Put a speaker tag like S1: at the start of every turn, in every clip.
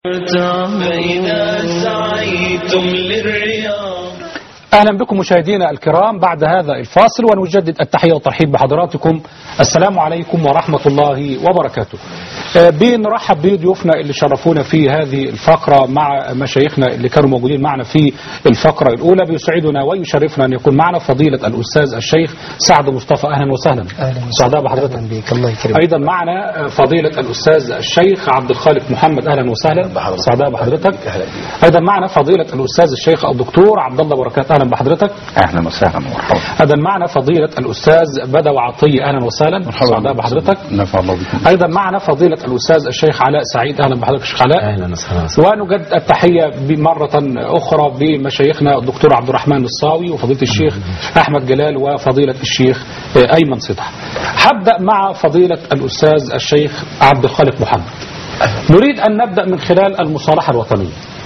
S1: فإذا سعيتم للرياض
S2: أهلا بكم مشاهدينا الكرام بعد هذا الفاصل ونجدد التحية والترحيب بحضراتكم السلام عليكم ورحمة الله وبركاته آه، بنرحب بضيوفنا اللي شرفونا في هذه الفقرة مع مشايخنا اللي كانوا موجودين معنا في الفقرة الأولى بيسعدنا ويشرفنا أن يكون معنا فضيلة الأستاذ الشيخ سعد مصطفى أهلا وسهلا
S3: أهلا
S2: سعداء بحضرتك
S3: أهلا بك الله يكرمك
S2: أيضا معنا فضيلة الأستاذ الشيخ عبد الخالق محمد أهلا وسهلا سعداء بحضرتك أيضا معنا فضيلة الأستاذ الشيخ الدكتور عبد الله بركات أهلا بحضرتك
S4: اهلا وسهلا ومرحبا
S2: أيضا معنا فضيلة الأستاذ بدوي عطية أهلا وسهلا سعداء بحضرتك
S4: نفع الله بكم
S2: أيضا معنا فضيلة الأستاذ الشيخ علاء سعيد أهلا بحضرتك شيخ علاء
S3: أهلا وسهلا
S2: ونجد التحية مرة أخرى بمشايخنا الدكتور عبد الرحمن الصاوي وفضيلة الشيخ أحمد جلال وفضيلة الشيخ أيمن صدح هبدأ مع فضيلة الأستاذ الشيخ عبد الخالق محمد نريد أن نبدأ من خلال المصالحة الوطنية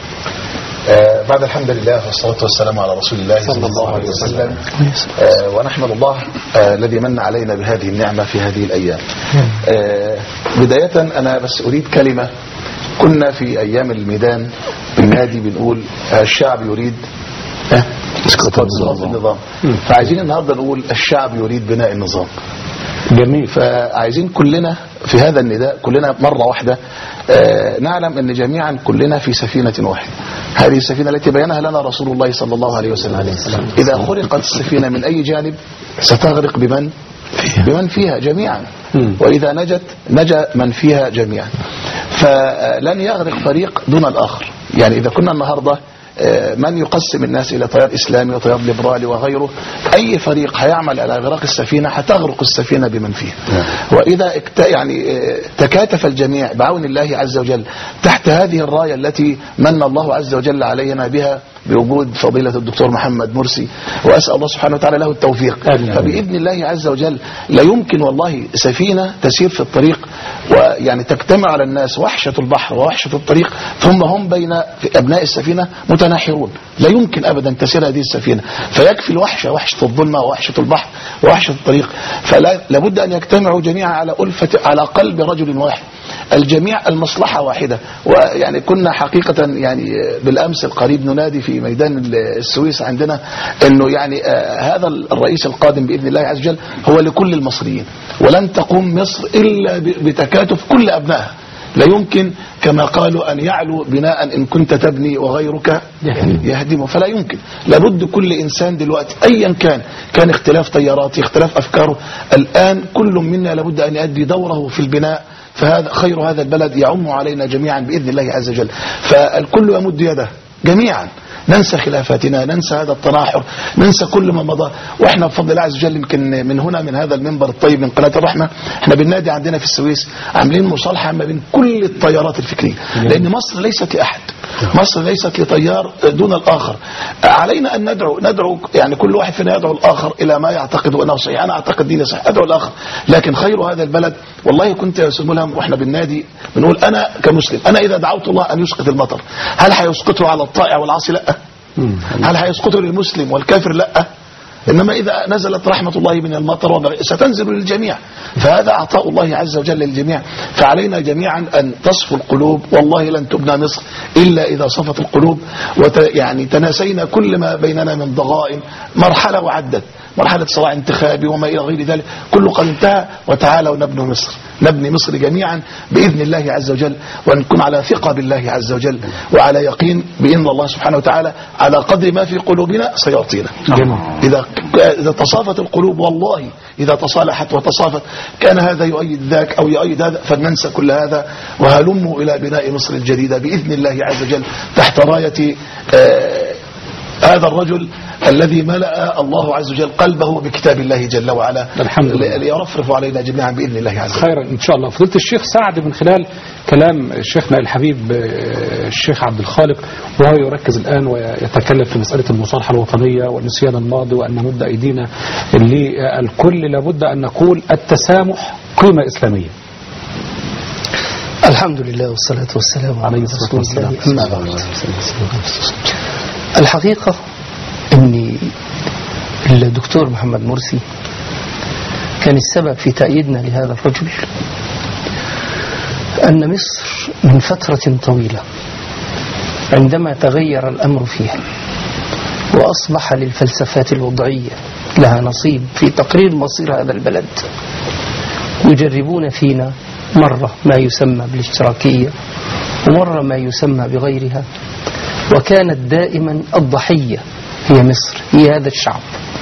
S5: آه، بعد الحمد لله والصلاة والسلام على رسول الله صلى الله عليه وسلم آه، ونحمد الله آه، الذي من علينا بهذه النعمة في هذه الأيام آه، بداية أنا بس أريد كلمة كنا في أيام الميدان بالنادي بنقول آه، الشعب يريد آه، اسقاط النظام فعايزين النهاردة نقول الشعب يريد بناء النظام
S2: جميل
S5: فعايزين كلنا في هذا النداء كلنا مرة واحدة آه، نعلم أن جميعا كلنا في سفينة واحدة هذه السفينة التي بينها لنا رسول الله صلى الله عليه وسلم إذا خرقت السفينة من أي جانب ستغرق بمن بمن فيها جميعا
S2: مم.
S5: وإذا نجت نجا من فيها جميعا فلن يغرق فريق دون الآخر يعني إذا كنا النهاردة آه، من يقسم الناس إلى تيار إسلامي وتيار ليبرالي وغيره أي فريق هيعمل على إغراق السفينة هتغرق السفينة بمن فيها وإذا اكت... يعني آه، تكاتف الجميع بعون الله عز وجل تحت هذه الراية التي من الله عز وجل علينا بها بوجود فضيلة الدكتور محمد مرسي وأسأل الله سبحانه وتعالى له التوفيق
S2: آمين.
S5: فبإذن الله عز وجل لا يمكن والله سفينة تسير في الطريق ويعني تجتمع على الناس وحشة البحر ووحشة الطريق ثم هم بين أبناء السفينة متناحرون لا يمكن أبدا تسير هذه السفينة فيكفي الوحشة وحشة الظلمة ووحشة البحر ووحشة الطريق فلا لابد أن يجتمعوا جميعا على ألفة على قلب رجل واحد الجميع المصلحة واحدة ويعني كنا حقيقة يعني بالأمس القريب ننادي في ميدان السويس عندنا أنه يعني آه، هذا الرئيس القادم بإذن الله عز وجل هو لكل المصريين ولن تقوم مصر إلا ب- بتكاتف كل أبنائها لا يمكن كما قالوا أن يعلو بناء إن كنت تبني وغيرك يهدمه فلا يمكن لابد كل إنسان دلوقتي أيا كان كان اختلاف تياراته اختلاف أفكاره الآن كل منا لابد أن يؤدي دوره في البناء فهذا خير هذا البلد يعم علينا جميعا بإذن الله عز وجل فالكل يمد يده جميعا ننسى خلافاتنا ننسى هذا التناحر ننسى كل ما مضى واحنا بفضل الله عز وجل يمكن من هنا من هذا المنبر الطيب من قناه الرحمه احنا بالنادي عندنا في السويس عاملين مصالحه ما بين كل التيارات الفكريه لان مصر ليست لاحد مصر ليست لتيار دون الاخر علينا ان ندعو ندعو يعني كل واحد فينا يدعو الاخر الى ما يعتقد انه صحيح انا اعتقد ديني صحيح ادعو الاخر لكن خير هذا البلد والله كنت يا استاذ ملهم واحنا بالنادي بنقول انا كمسلم انا اذا دعوت الله ان يسقط المطر هل هيسقطه على الطائع والعاصي لا هل هيسقطه للمسلم والكافر لا إنما إذا نزلت رحمة الله من المطر وبغ- ستنزل للجميع فهذا عطاء الله عز وجل للجميع فعلينا جميعا أن تصفو القلوب والله لن تبنى مصر إلا إذا صفت القلوب وت يعني تناسينا كل ما بيننا من ضغائن مرحلة وعدت مرحلة صراع انتخابي وما إلى غير ذلك كله قد انتهى وتعالوا نبني مصر نبني مصر جميعا بإذن الله عز وجل ونكون على ثقة بالله عز وجل وعلى يقين بإن الله سبحانه وتعالى على قدر ما في قلوبنا سيعطينا
S2: جميل.
S5: إذا إذا تصافت القلوب والله إذا تصالحت وتصافت كان هذا يؤيد ذاك أو يؤيد هذا فلننسى كل هذا وهلموا إلى بناء مصر الجديدة بإذن الله عز وجل تحت راية آه، هذا الرجل الذي ملأ الله عز وجل قلبه بكتاب الله جل وعلا
S2: الحمد لله.
S5: ليرفرف علينا جميعا بإذن الله عز وجل
S2: خيرا إن شاء الله فضيلة الشيخ سعد من خلال كلام شيخنا الحبيب آه، الشيخ عبد الخالق وهو يركز الآن ويتكلم في مسألة المصالحة الوطنية والنسيان الماضي وأن نمد أيدينا للكل لابد أن نقول التسامح قيمة إسلامية
S3: الحمد لله والصلاة والسلام على
S2: عليه الصلاة
S3: رسول الله
S2: والسلام.
S3: أما بعد الحقيقة أن الدكتور محمد مرسي كان السبب في تأييدنا لهذا الرجل أن مصر من فترة طويلة عندما تغير الأمر فيها وأصبح للفلسفات الوضعية لها نصيب في تقرير مصير هذا البلد يجربون فينا مرة ما يسمى بالاشتراكية ومرة ما يسمى بغيرها وكانت دائما الضحية هي مصر هي هذا الشعب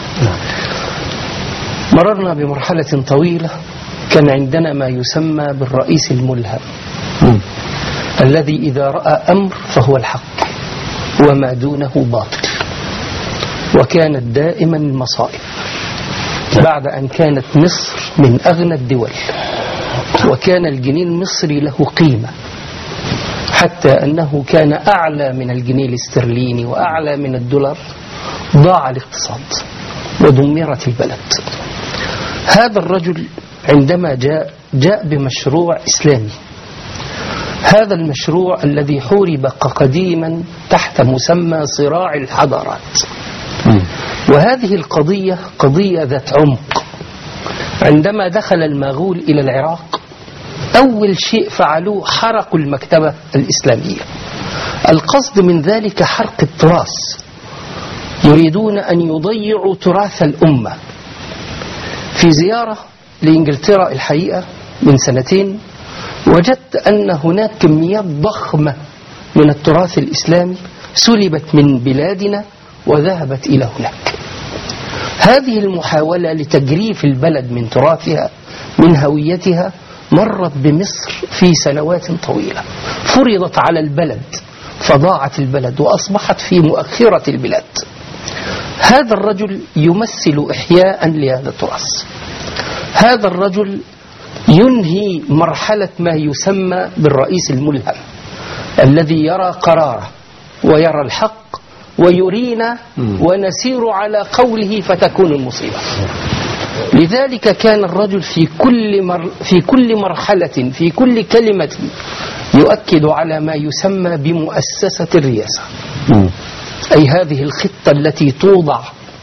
S3: مررنا بمرحلة طويلة كان عندنا ما يسمى بالرئيس الملهم الذي إذا رأى أمر فهو الحق وما دونه باطل وكانت دائما المصائب بعد أن كانت مصر من أغنى الدول وكان الجنيه المصري له قيمة حتى أنه كان أعلى من الجنيه الاسترليني وأعلى من الدولار ضاع الاقتصاد ودمرت البلد هذا الرجل عندما جاء جاء بمشروع إسلامي هذا المشروع الذي حورب قديما تحت مسمى صراع الحضارات وهذه القضية قضية ذات عمق عندما دخل المغول إلى العراق أول شيء فعلوه حرقوا المكتبة الإسلامية القصد من ذلك حرق التراث يريدون أن يضيعوا تراث الأمة في زيارة لإنجلترا الحقيقة من سنتين وجدت أن هناك كميات ضخمة من التراث الإسلامي سلبت من بلادنا وذهبت إلى هناك هذه المحاولة لتجريف البلد من تراثها من هويتها مرت بمصر في سنوات طويلة فرضت على البلد فضاعت البلد وأصبحت في مؤخرة البلاد هذا الرجل يمثل إحياء لهذا التراث هذا الرجل ينهي مرحلة ما يسمى بالرئيس الملهم الذي يرى قراره ويرى الحق ويرينا ونسير على قوله فتكون المصيبة لذلك كان الرجل في كل مر في كل مرحلة في كل كلمة يؤكد على ما يسمى بمؤسسة الرئاسة أي هذه الخطة التي توضع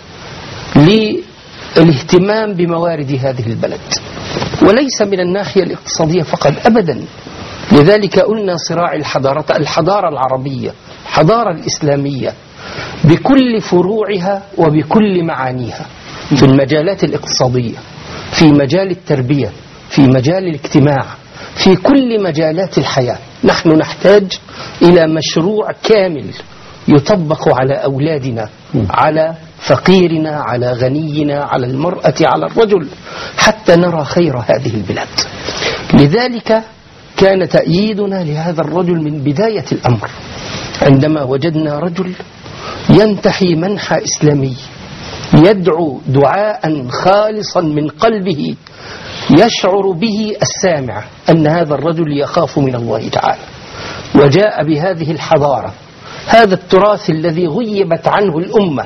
S3: للاهتمام بموارد هذه البلد وليس من الناحية الاقتصادية فقط أبدا لذلك قلنا صراع الحضارة الحضارة العربية الحضارة الإسلامية بكل فروعها وبكل معانيها في المجالات الاقتصادية في مجال التربية في مجال الاجتماع في كل مجالات الحياة نحن نحتاج إلى مشروع كامل يطبق على أولادنا على فقيرنا على غنينا على المرأة على الرجل حتى نرى خير هذه البلاد لذلك كان تأييدنا لهذا الرجل من بداية الأمر عندما وجدنا رجل ينتحي منحى إسلامي يدعو دعاء خالصا من قلبه يشعر به السامع أن هذا الرجل يخاف من الله تعالى وجاء بهذه الحضارة هذا التراث الذي غيبت عنه الأمة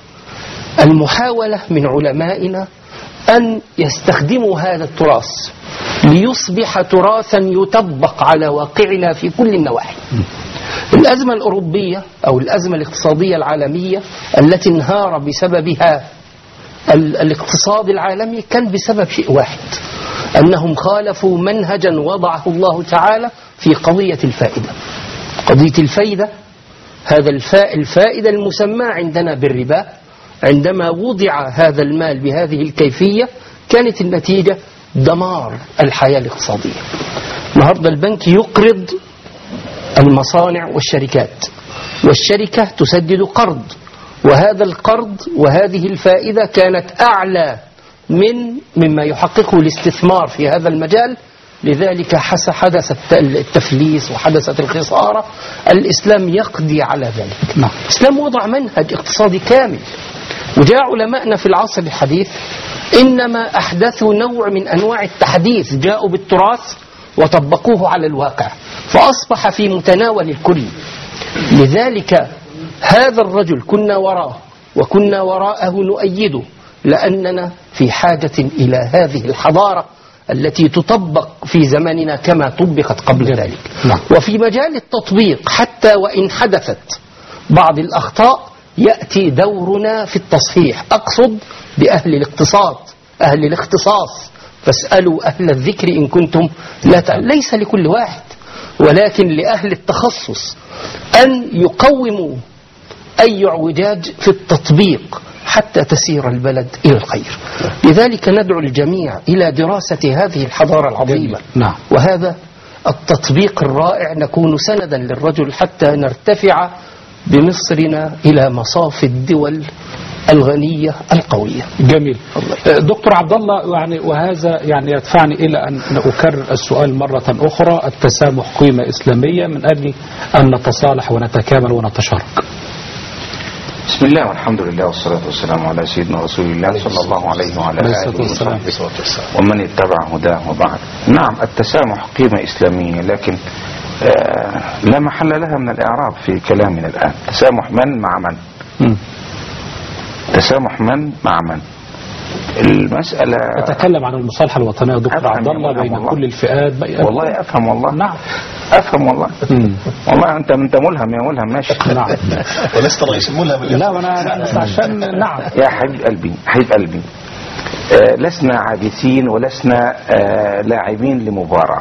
S3: المحاولة من علمائنا أن يستخدموا هذا التراث ليصبح تراثا يطبق على واقعنا في كل النواحي الأزمة الأوروبية أو الأزمة الاقتصادية العالمية التي انهار بسببها ال- الاقتصاد العالمي كان بسبب شيء واحد أنهم خالفوا منهجا وضعه الله تعالى في قضية الفائدة قضية الفائدة هذا الفاء الفائدة المسمى عندنا بالربا عندما وضع هذا المال بهذه الكيفية كانت النتيجة دمار الحياة الاقتصادية النهاردة البنك يقرض المصانع والشركات والشركة تسدد قرض وهذا القرض وهذه الفائدة كانت أعلى من مما يحققه الاستثمار في هذا المجال لذلك حس- حدث الت- التفليس وحدثت الخسارة الإسلام يقضي على ذلك
S2: نعم.
S3: الإسلام وضع منهج اقتصادي كامل وجاء علماءنا في العصر الحديث إنما أحدثوا نوع من أنواع التحديث جاءوا بالتراث وطبقوه على الواقع فأصبح في متناول الكل لذلك هذا الرجل كنا وراه وكنا وراءه نؤيده لأننا في حاجة إلى هذه الحضارة التي تطبق في زماننا كما طبقت قبل ذلك
S2: نعم.
S3: وفي مجال التطبيق حتى وإن حدثت بعض الأخطاء يأتي دورنا في التصحيح أقصد بأهل الاقتصاد أهل الاختصاص فاسألوا أهل الذكر إن كنتم لا تعلمون ليس لكل واحد ولكن لأهل التخصص أن يقوموا أي اعوجاج في التطبيق حتى تسير البلد إلى الخير لذلك ندعو الجميع إلى دراسة هذه الحضارة العظيمة
S2: نعم.
S3: وهذا التطبيق الرائع نكون سندا للرجل حتى نرتفع بمصرنا إلى مصاف الدول الغنية القوية
S2: جميل آه، دكتور عبد الله يعني وهذا يعني يدفعني الى ان اكرر السؤال مره اخرى التسامح قيمه اسلاميه من اجل ان نتصالح ونتكامل ونتشارك.
S4: بسم الله والحمد لله والصلاة والسلام على سيدنا رسول الله صلى الله عليه وعلى
S2: عليه الصلاة
S4: آله
S2: والسلام.
S4: وصحبه ومن اتبع هداه وبعد نعم التسامح قيمة إسلامية لكن آه لا محل لها من الإعراب في كلامنا الآن تسامح من مع من
S2: مم.
S4: تسامح من مع من المسألة
S2: نتكلم عن المصالحه الوطنيه يا دكتور
S4: أفهم
S2: عبد
S4: يا
S2: الله
S4: مولانا
S2: بين
S4: والله.
S2: كل الفئات بي-
S4: والله أفهم والله
S2: نعم
S4: أفهم والله
S2: مم.
S4: والله أنت أنت ملهم يا ملهم ماشي
S2: نعم
S5: ولست رئيس الملهم
S2: لا وانا بس عشان نعم
S4: يا حبيب قلبي حبيب قلبي آه لسنا عابثين ولسنا آه لاعبين لمباراة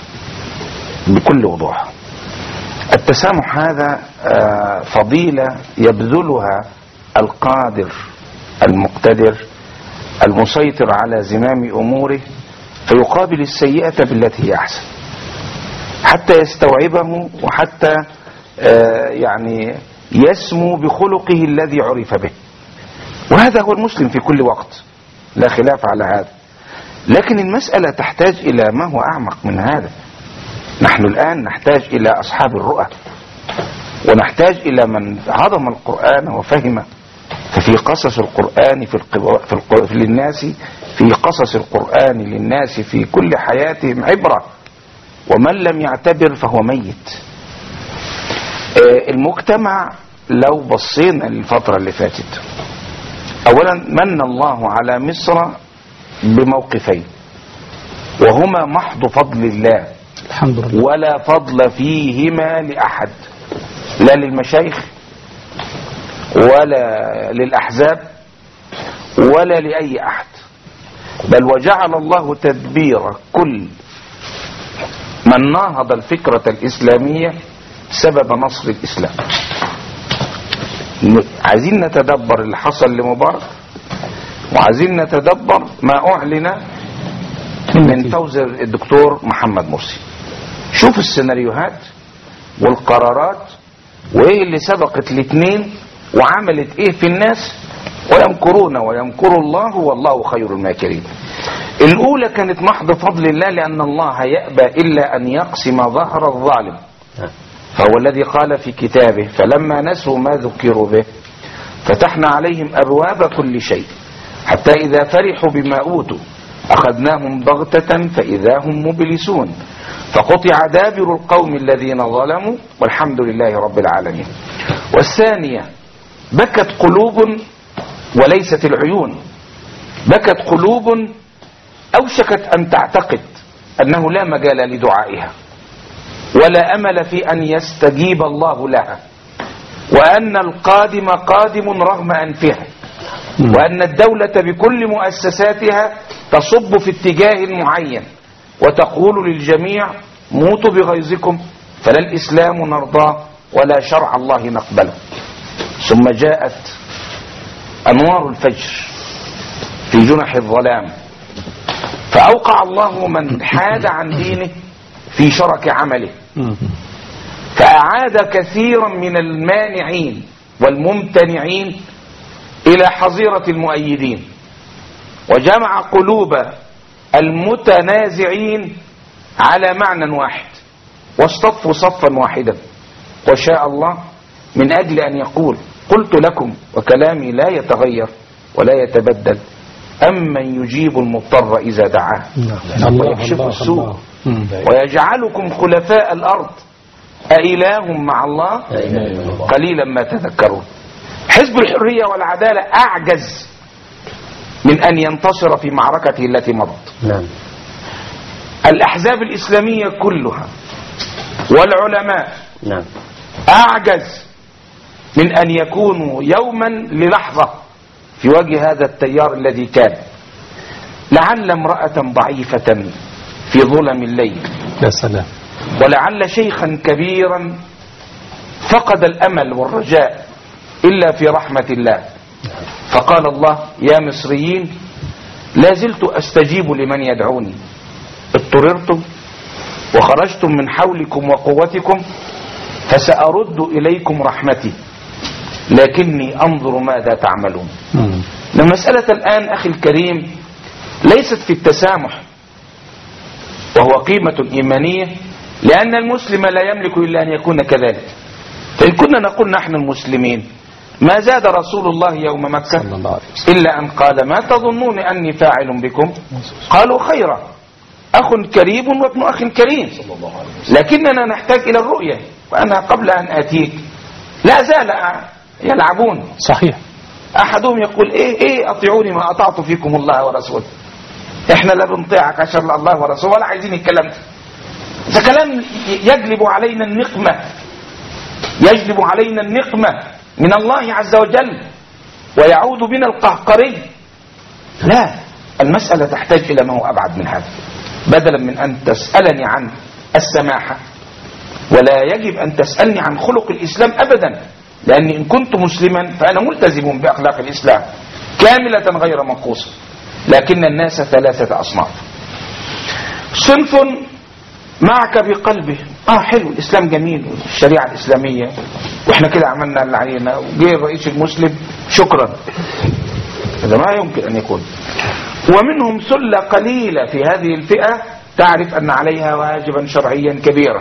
S4: بكل وضوح التسامح هذا آه فضيلة يبذلها القادر المقتدر المسيطر على زمام أموره فيقابل السيئة بالتي هي أحسن حتى يستوعبه وحتى آه يعني يسمو بخلقه الذي عرف به وهذا هو المسلم في كل وقت لا خلاف على هذا لكن المسألة تحتاج إلى ما هو أعمق من هذا نحن الآن نحتاج إلى أصحاب الرؤى ونحتاج إلى من هضم القرآن وفهمه ففي قصص القرآن في, القب... في, الق... في للناس في قصص القرآن للناس في كل حياتهم عبرة ومن لم يعتبر فهو ميت آه، المجتمع لو بصينا للفترة اللي فاتت اولا من الله على مصر بموقفين وهما محض فضل الله
S2: الحمد لله
S4: ولا فضل فيهما لاحد لا للمشايخ ولا للاحزاب ولا لاي احد بل وجعل الله تدبير كل من ناهض الفكره الاسلاميه سبب نصر الاسلام عايزين نتدبر اللي حصل لمبارك وعايزين نتدبر ما اعلن من فوز الدكتور محمد مرسي شوف السيناريوهات والقرارات وايه اللي سبقت الاثنين وعملت ايه في الناس ويمكرون ويمكر الله والله خير الماكرين الاولى كانت محض فضل الله لان الله يأبى الا ان يقسم ظهر الظالم فهو الذي قال في كتابه فلما نسوا ما ذكروا به فتحنا عليهم ابواب كل شيء حتى اذا فرحوا بما اوتوا اخذناهم بغته فاذا هم مبلسون فقطع دابر القوم الذين ظلموا والحمد لله رب العالمين والثانيه بكت قلوب وليست العيون بكت قلوب اوشكت ان تعتقد انه لا مجال لدعائها ولا امل في ان يستجيب الله لها وان القادم قادم رغم انفها وان الدوله بكل مؤسساتها تصب في اتجاه معين وتقول للجميع موتوا بغيظكم فلا الاسلام نرضاه ولا شرع الله نقبله ثم جاءت انوار الفجر في جنح الظلام فاوقع الله من حاد عن دينه في شرك عمله
S2: مم.
S4: فأعاد كثيرا من المانعين والممتنعين إلى حظيرة المؤيدين وجمع قلوب المتنازعين على معنى واحد واصطفوا صفا واحدا وشاء الله من أجل أن يقول قلت لكم وكلامي لا يتغير ولا يتبدل أمن يجيب المضطر إذا دعاه
S2: الله
S4: ويكشف
S2: الله
S4: السوء
S2: الله مم.
S4: ويجعلكم خلفاء الأرض أإله مع الله قليلا ما تذكرون حزب الحرية والعدالة أعجز من أن ينتصر في معركته التي مضت
S3: نعم
S4: الأحزاب الإسلامية كلها والعلماء
S3: نعم
S4: أعجز من أن يكونوا يوما للحظة في وجه هذا التيار الذي كان لعل امرأة ضعيفة في ظلم الليل
S2: يا سلام
S4: ولعل شيخا كبيرا فقد الامل والرجاء الا في رحمه الله فقال الله يا مصريين لا زلت استجيب لمن يدعوني اضطررتم وخرجتم من حولكم وقوتكم فسارد اليكم رحمتي لكني انظر ماذا تعملون
S2: مم.
S4: المساله الان اخي الكريم ليست في التسامح وهو قيمة إيمانية لأن المسلم لا يملك إلا أن يكون كذلك فإن كنا نقول نحن المسلمين ما زاد رسول الله يوم
S2: صلى
S4: مكة
S2: الله عليه وسلم
S4: إلا أن قال ما تظنون أني فاعل بكم قالوا خيرا أخ كريم وابن أخ كريم لكننا نحتاج إلى الرؤية وأنا قبل أن آتيك لا زال يلعبون
S2: صحيح
S4: احدهم يقول ايه ايه اطيعوني ما اطعت فيكم الله ورسوله احنا لا بنطيعك عشان الله ورسوله ولا عايزين الكلام ده ده كلام يجلب علينا النقمه يجلب علينا النقمه من الله عز وجل ويعود بنا القهقري لا المساله تحتاج الى ما هو ابعد من هذا بدلا من ان تسالني عن السماحه ولا يجب أن تسألني عن خلق الإسلام أبدا لأني إن كنت مسلما فأنا ملتزم بأخلاق الإسلام كاملة غير منقوصة لكن الناس ثلاثة أصناف صنف معك بقلبه اه حلو الاسلام جميل والشريعه الاسلاميه واحنا كده عملنا اللي علينا وجه الرئيس المسلم شكرا هذا ما يمكن ان يكون ومنهم سله قليله في هذه الفئه تعرف ان عليها واجبا شرعيا كبيرا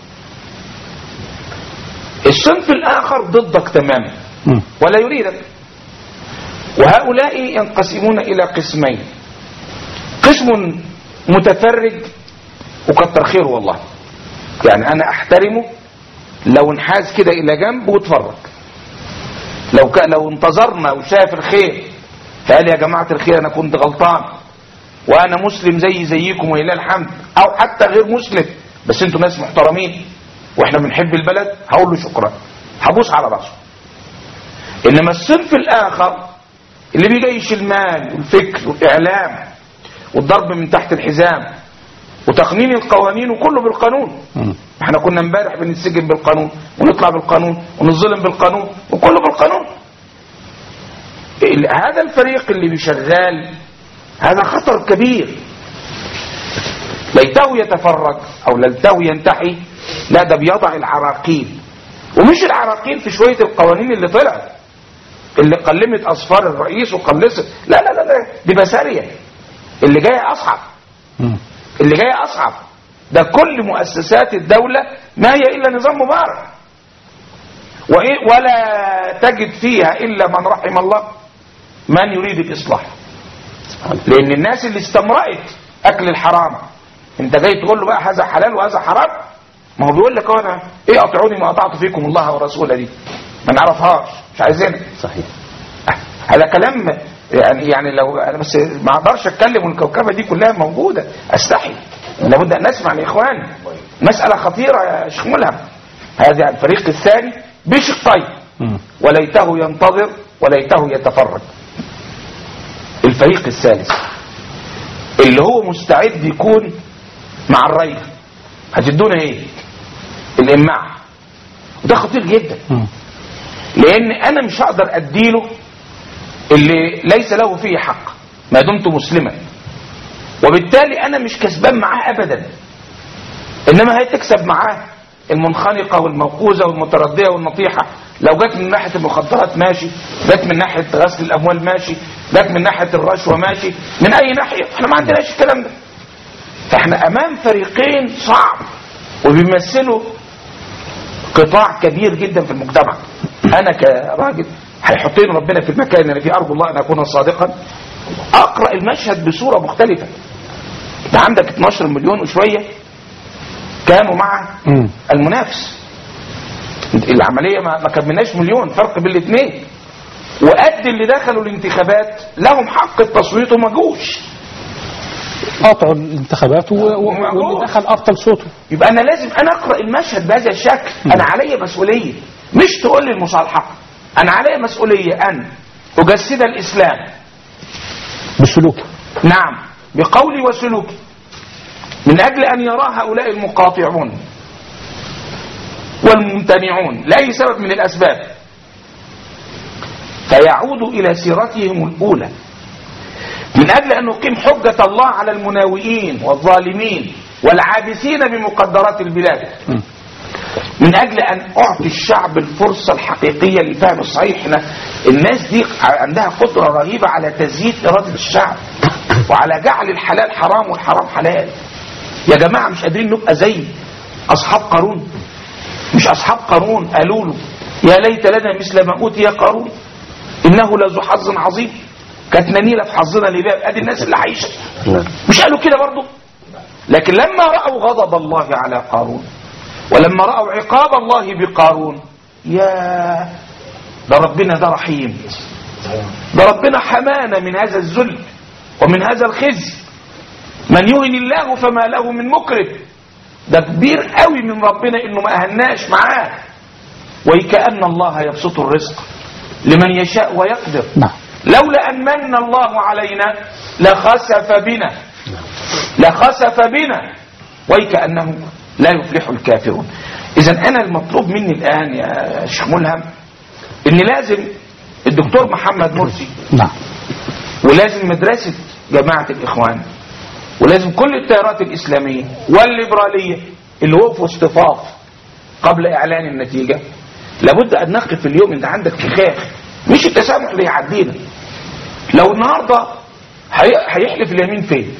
S4: الصنف الاخر ضدك تماما
S2: مم.
S4: ولا يريدك وهؤلاء ينقسمون الى قسمين قسم متفرج وكتر خيره والله يعني انا احترمه لو انحاز كده الى جنب واتفرج لو ك... لو انتظرنا وشاف الخير فقال يا جماعه الخير انا كنت غلطان وانا مسلم زي زيكم ولله الحمد او حتى غير مسلم بس انتوا ناس محترمين واحنا بنحب البلد هقول له شكرا هبوس على راسه انما الصنف الاخر اللي بيجيش المال والفكر والاعلام والضرب من تحت الحزام وتقنين القوانين وكله بالقانون
S2: مم.
S4: احنا كنا امبارح بنتسجن بالقانون ونطلع بالقانون ونظلم بالقانون وكله بالقانون ال- هذا الفريق اللي بيشغال هذا خطر كبير ليته يتفرج او ليته ينتحي لا ده بيضع العراقيل ومش العراقيل في شويه القوانين اللي طلعت اللي قلمت اصفار الرئيس وقلصت لا لا لا, لا دي بساريه اللي جايه اصعب
S2: مم.
S4: اللي جاي اصعب ده كل مؤسسات الدولة ما هي الا نظام مبارك وإيه ولا تجد فيها الا من رحم الله من يريد الاصلاح لان الناس اللي استمرأت اكل الحرام انت جاي تقول له بقى هذا حلال وهذا حرام ما هو بيقول لك أهو انا ايه اطيعوني ما اطعت فيكم الله ورسوله دي ما نعرفهاش مش عايزينها
S2: صحيح
S4: هذا كلام يعني يعني لو انا بس ما اقدرش اتكلم والكوكبه دي كلها موجوده استحي لابد ان نسمع لاخواني مساله خطيره يا شيخ ملهم هذا الفريق الثاني بشقين
S2: مم.
S4: وليته ينتظر وليته يتفرج الفريق الثالث اللي هو مستعد يكون مع الري هتدونا ايه الاماع وده خطير جدا
S2: مم.
S4: لان انا مش هقدر اديله اللي ليس له فيه حق ما دمت مسلما وبالتالي انا مش كسبان معاه ابدا انما هي تكسب معاه المنخنقه والموقوذه والمترديه والنطيحه لو جت من ناحيه المخدرات ماشي جت من ناحيه غسل الاموال ماشي جت من ناحيه الرشوه ماشي من اي ناحيه احنا ما عندناش الكلام ده فاحنا امام فريقين صعب وبيمثلوا قطاع كبير جدا في المجتمع انا كراجل هيحطني ربنا في المكان اللي فيه ارجو الله ان اكون صادقا اقرا المشهد بصوره مختلفه ده عندك 12 مليون وشويه كانوا مع
S2: مم.
S4: المنافس العمليه ما ما كملناش مليون فرق بين الاثنين وقد اللي دخلوا الانتخابات لهم حق التصويت وما جوش
S2: قاطعوا الانتخابات و- و-
S4: معقول.
S2: واللي دخل ابطل صوته
S4: يبقى انا لازم انا اقرا المشهد بهذا الشكل انا علي مسؤوليه مش تقول لي المصالحه انا علي مسؤوليه ان اجسد الاسلام
S2: بسلوكه
S4: نعم بقولي وسلوكي من أجل أن يرى هؤلاء المقاطعون والممتنعون لأي سبب من الأسباب فيعود إلى سيرتهم الأولى من أجل أن نقيم حجة الله على المناوئين والظالمين والعابثين بمقدرات البلاد من أجل أن أعطي الشعب الفرصة الحقيقية للفهم الصحيح احنا الناس دي عندها قدرة رهيبة على تزييد إرادة الشعب وعلى جعل الحلال حرام والحرام حلال يا جماعة مش قادرين نبقى زي أصحاب قارون مش أصحاب قارون قالوا له يا ليت لنا مثل ما أوتي قارون إنه لذو حظ عظيم كانت نيلة في حظنا لباب ادي الناس اللي عايشة مش قالوا كده برضه لكن لما رأوا غضب الله على قارون ولما رأوا عقاب الله بقارون يا ده ربنا ده رحيم ده ربنا حمانا من هذا الذل ومن هذا الخزي من يهن الله فما له من مكرم ده كبير قوي من ربنا انه ما اهناش معاه وكأن الله يبسط الرزق لمن يشاء ويقدر
S2: نعم
S4: لولا أن من الله علينا لخسف بنا لخسف بنا ويكأنه لا يفلح الكافرون إذا أنا المطلوب مني الآن يا شيخ ملهم إن لازم الدكتور محمد مرسي
S2: نعم
S4: ولازم مدرسة جماعة الإخوان ولازم كل التيارات الإسلامية والليبرالية اللي وقفوا اصطفاف قبل إعلان النتيجة لابد أن نقف اليوم إن عندك فخاخ مش التسامح اللي يعدينا لو النهارده هي- هيحلف اليمين فين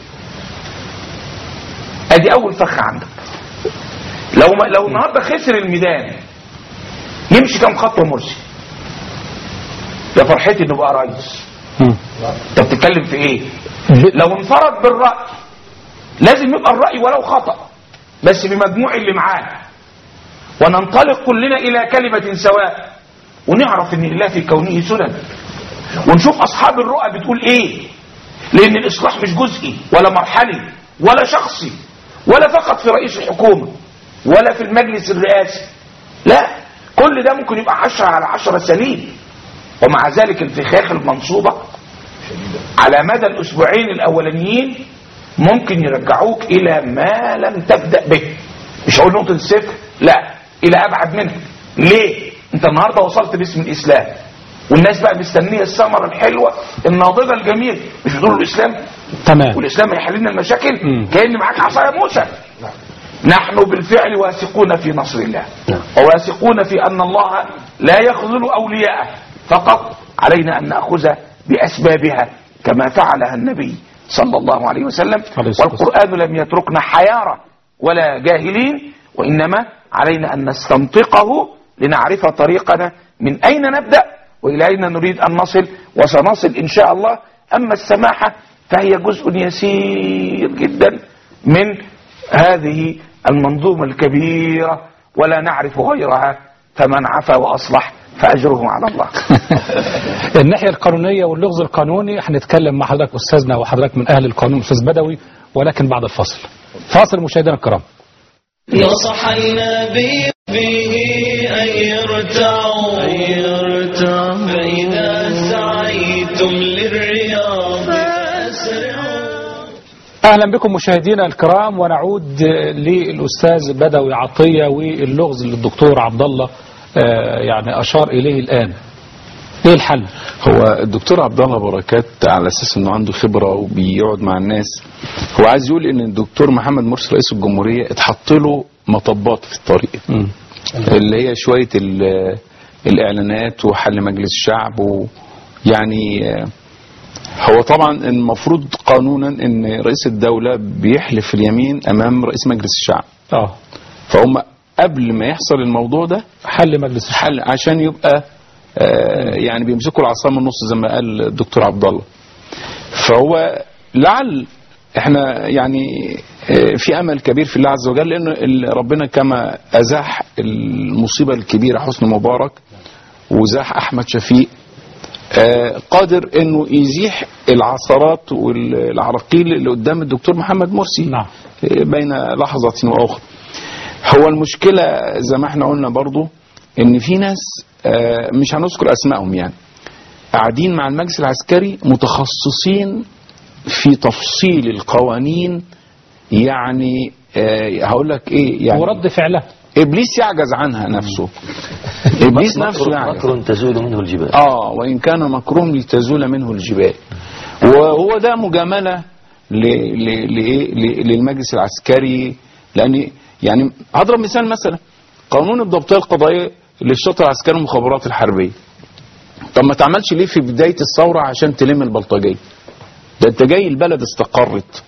S4: ادي اول فخ عندك لو ما لو النهارده خسر الميدان يمشي كام خطوه مرسي يا فرحتي انه بقى رئيس
S2: مم.
S4: انت بتتكلم في ايه لو انفرد بالراي لازم يبقى الراي ولو خطا بس بمجموع اللي معاه وننطلق كلنا الى كلمه سواء ونعرف ان الله في كونه سنن ونشوف اصحاب الرؤى بتقول ايه لان الاصلاح مش جزئي ولا مرحلي ولا شخصي ولا فقط في رئيس الحكومه ولا في المجلس الرئاسي لا كل ده ممكن يبقى عشرة على عشرة سليم ومع ذلك الفخاخ المنصوبة على مدى الأسبوعين الأولانيين ممكن يرجعوك إلى ما لم تبدأ به مش هقول نقطة الصفر لا إلى أبعد منها ليه؟ أنت النهاردة وصلت باسم الإسلام والناس بقى مستنية الثمرة الحلوة الناضجة الجميلة مش بتقولوا الإسلام
S2: تمام
S4: والإسلام هيحل لنا المشاكل
S2: مم.
S4: كأن معاك عصاية موسى نحن بالفعل واثقون في نصر الله وواثقون في أن الله لا يخذل أولياءه فقط علينا أن نأخذ بأسبابها كما فعلها النبي صلى الله عليه وسلم
S2: عليه الصلاة والسلام.
S4: والقرآن لم يتركنا حيارى ولا جاهلين وإنما علينا أن نستنطقه لنعرف طريقنا من أين نبدأ وإلى أين نريد أن نصل وسنصل إن شاء الله أما السماحة فهي جزء يسير جدا من هذه المنظومة الكبيرة ولا نعرف غيرها فمن عفا وأصلح فأجره على الله
S2: الناحية القانونية واللغز القانوني هنتكلم مع حضرتك أستاذنا وحضرتك من أهل القانون أستاذ بدوي ولكن بعد الفصل فاصل مشاهدينا الكرام
S1: نصح النبي به أن يرتعوا فإذا سعيتم للرياض فأسرعوا
S2: أهلا بكم مشاهدينا الكرام ونعود للأستاذ بدوي عطية واللغز اللي الدكتور عبد الله آه، يعني أشار إليه الآن إيه الحل؟
S6: هو الدكتور عبد الله بركات على اساس انه عنده خبره وبيقعد مع الناس هو عايز يقول ان الدكتور محمد مرسي رئيس الجمهوريه اتحط له مطبات في الطريق اللي هي شويه ال- الاعلانات وحل مجلس الشعب ويعني آه، هو طبعا المفروض قانونا ان رئيس الدوله بيحلف اليمين امام رئيس مجلس الشعب
S2: آه
S6: فهم قبل ما يحصل الموضوع ده
S2: حل مجلس الشعب
S6: حل عشان يبقى آه، يعني بيمسكوا العصا من النص زي ما قال الدكتور عبد الله فهو لعل احنا يعني آه، في امل كبير في الله عز وجل لان ال- ربنا كما ازاح المصيبه الكبيره حسني مبارك وزاح احمد شفيق آه، قادر انه يزيح العثرات والعراقيل اللي قدام الدكتور محمد مرسي
S2: نعم.
S6: آه، بين لحظه واخرى هو المشكلة زي ما احنا قلنا برضو ان في ناس آه، مش هنذكر اسمائهم يعني قاعدين مع المجلس العسكري متخصصين في تفصيل القوانين يعني آه هقول لك ايه يعني
S2: ورد فعلها
S6: ابليس يعجز عنها نفسه ابليس نفسه يعجز
S7: مكر تزول منه الجبال
S6: اه وان كان مكروه لتزول منه الجبال وهو ده مجامله ل- ل- لإيه؟ ل- للمجلس العسكري لان يعني هضرب مثال مثلا قانون الضبطيه القضائيه للشرطه العسكريه والمخابرات الحربيه طب ما تعملش ليه في بدايه الثوره عشان تلم البلطجيه ده انت جاي البلد استقرت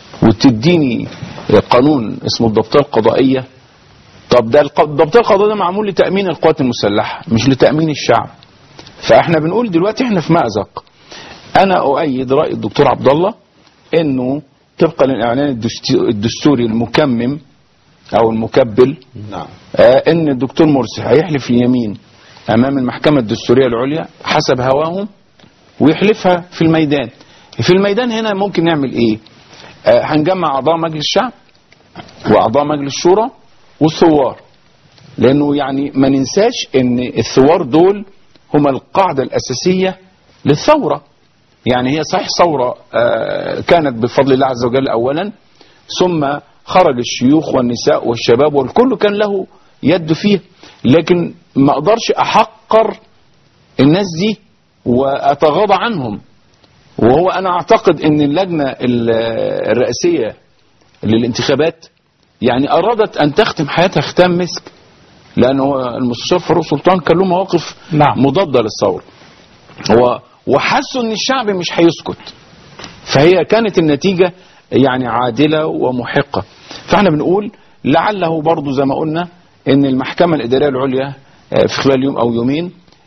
S6: وتديني قانون اسمه الضبطيه القضائيه طب ده الق- الضبطيه القضائيه ده معمول لتامين القوات المسلحه مش لتامين الشعب فاحنا بنقول دلوقتي احنا في مأزق انا اؤيد راي الدكتور عبد الله انه طبقا للاعلان الدستي- الدستوري المكمم او المكبل
S5: نعم
S6: آه ان الدكتور مرسي هيحلف اليمين امام المحكمه الدستوريه العليا حسب هواهم ويحلفها في الميدان في الميدان هنا ممكن نعمل ايه آه هنجمع اعضاء مجلس الشعب واعضاء مجلس الشورى والثوار لانه يعني ما ننساش ان الثوار دول هم القاعده الاساسيه للثوره يعني هي صحيح ثوره آه، كانت بفضل الله عز وجل اولا ثم خرج الشيوخ والنساء والشباب والكل كان له يد فيه لكن ما اقدرش احقر الناس دي واتغاضى عنهم وهو انا اعتقد ان اللجنه ال- الرئاسيه للانتخابات يعني ارادت ان تختم حياتها ختام مسك لان هو المستشار فاروق سلطان كان له مواقف
S2: نعم.
S6: مضاده للثوره هو وحسوا ان الشعب مش هيسكت فهي كانت النتيجه يعني عادله ومحقه فاحنا بنقول لعله برضو زي ما قلنا ان المحكمه الاداريه العليا آه، في خلال يوم او يومين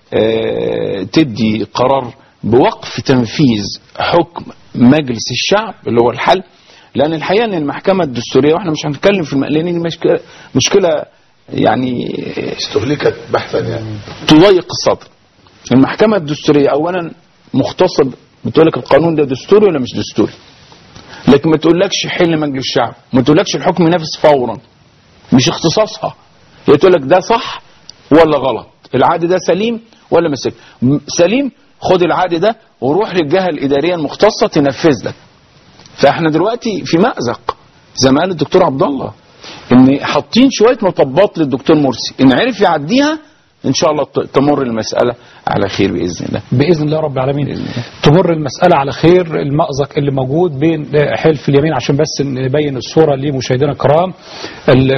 S6: آه، تدي قرار بوقف تنفيذ حكم مجلس الشعب اللي هو الحل لان الحقيقه ان المحكمه الدستوريه واحنا مش هنتكلم في الم... لان دي مشكله مشكله يعني
S5: استهلكت بحثا يعني
S6: تضيق الصدر المحكمة الدستورية أولا مختصة بتقول لك القانون ده دستوري ولا مش دستوري لكن ما تقولكش حل مجلس الشعب ما تقولكش الحكم ينافس فورا مش اختصاصها هي تقول لك ده صح ولا غلط العقد ده سليم ولا مش سليم م- سليم خد العقد ده وروح للجهة الإدارية المختصة تنفذ لك فاحنا دلوقتي في مأزق زي ما قال الدكتور عبد الله ان حاطين شويه مطبات للدكتور مرسي ان عرف يعديها ان شاء الله ت- تمر المساله على خير باذن الله
S2: باذن الله رب العالمين تمر المساله على خير المأزق اللي موجود بين حلف اليمين عشان بس نبين الصوره لمشاهدينا الكرام ال-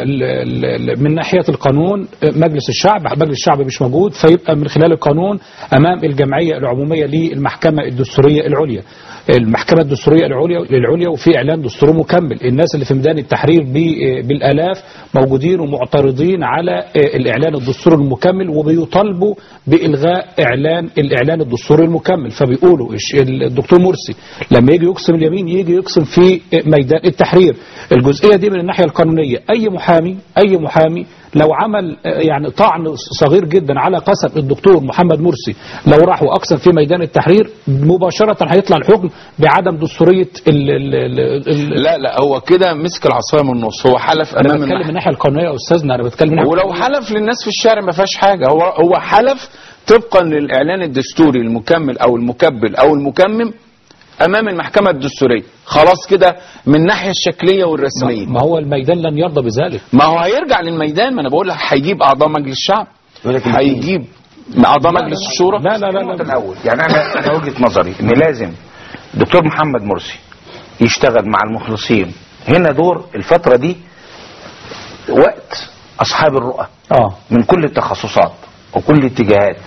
S2: ال- ال- من ناحيه القانون مجلس الشعب مجلس الشعب مش موجود فيبقى من خلال القانون امام الجمعيه العموميه للمحكمه الدستوريه العليا المحكمة الدستورية العليا للعليا وفي إعلان دستور مكمل الناس اللي في ميدان التحرير ب- بالآلاف موجودين ومعترضين على الإعلان الدستوري المكمل وبيطالبوا بإلغاء إعلان الإعلان الدستوري المكمل فبيقولوا إيش- الدكتور مرسي لما يجي يقسم اليمين يجي يقسم في ميدان التحرير الجزئية دي من الناحية القانونية أي محامي أي محامي لو عمل آه، يعني طعن صغير جدا على قسم الدكتور محمد مرسي لو راح واقسم في ميدان التحرير مباشره هيطلع الحكم بعدم دستوريه ال ال ال ال
S6: لا لا هو كده مسك العصايه من النص هو حلف
S2: انا
S6: امام
S2: بتكلم من
S6: المحكمه
S2: الناحيه القانونيه يا استاذنا انا بتكلم من الناحية
S6: ولو حلف للناس في الشارع ما فيهاش حاجه هو هو حلف طبقا للاعلان الدستوري المكمل او المكبل او المكمم امام المحكمه الدستوريه خلاص كده من الناحيه الشكليه والرسميه
S2: ما هو الميدان لن يرضى بذلك
S6: ما هو هيرجع للميدان ما انا بقول لك هيجيب اعضاء مجلس الشعب
S7: يقول لك
S6: هيجيب اعضاء مجلس الشورى
S2: لا لا لا,
S4: النقطة
S2: لا.
S4: الأول يعني أنا أنا وجهة نظري إن لازم دكتور محمد مرسي يشتغل مع المخلصين هنا دور الفترة دي وقت أصحاب الرؤى
S2: اه
S4: من كل التخصصات وكل الاتجاهات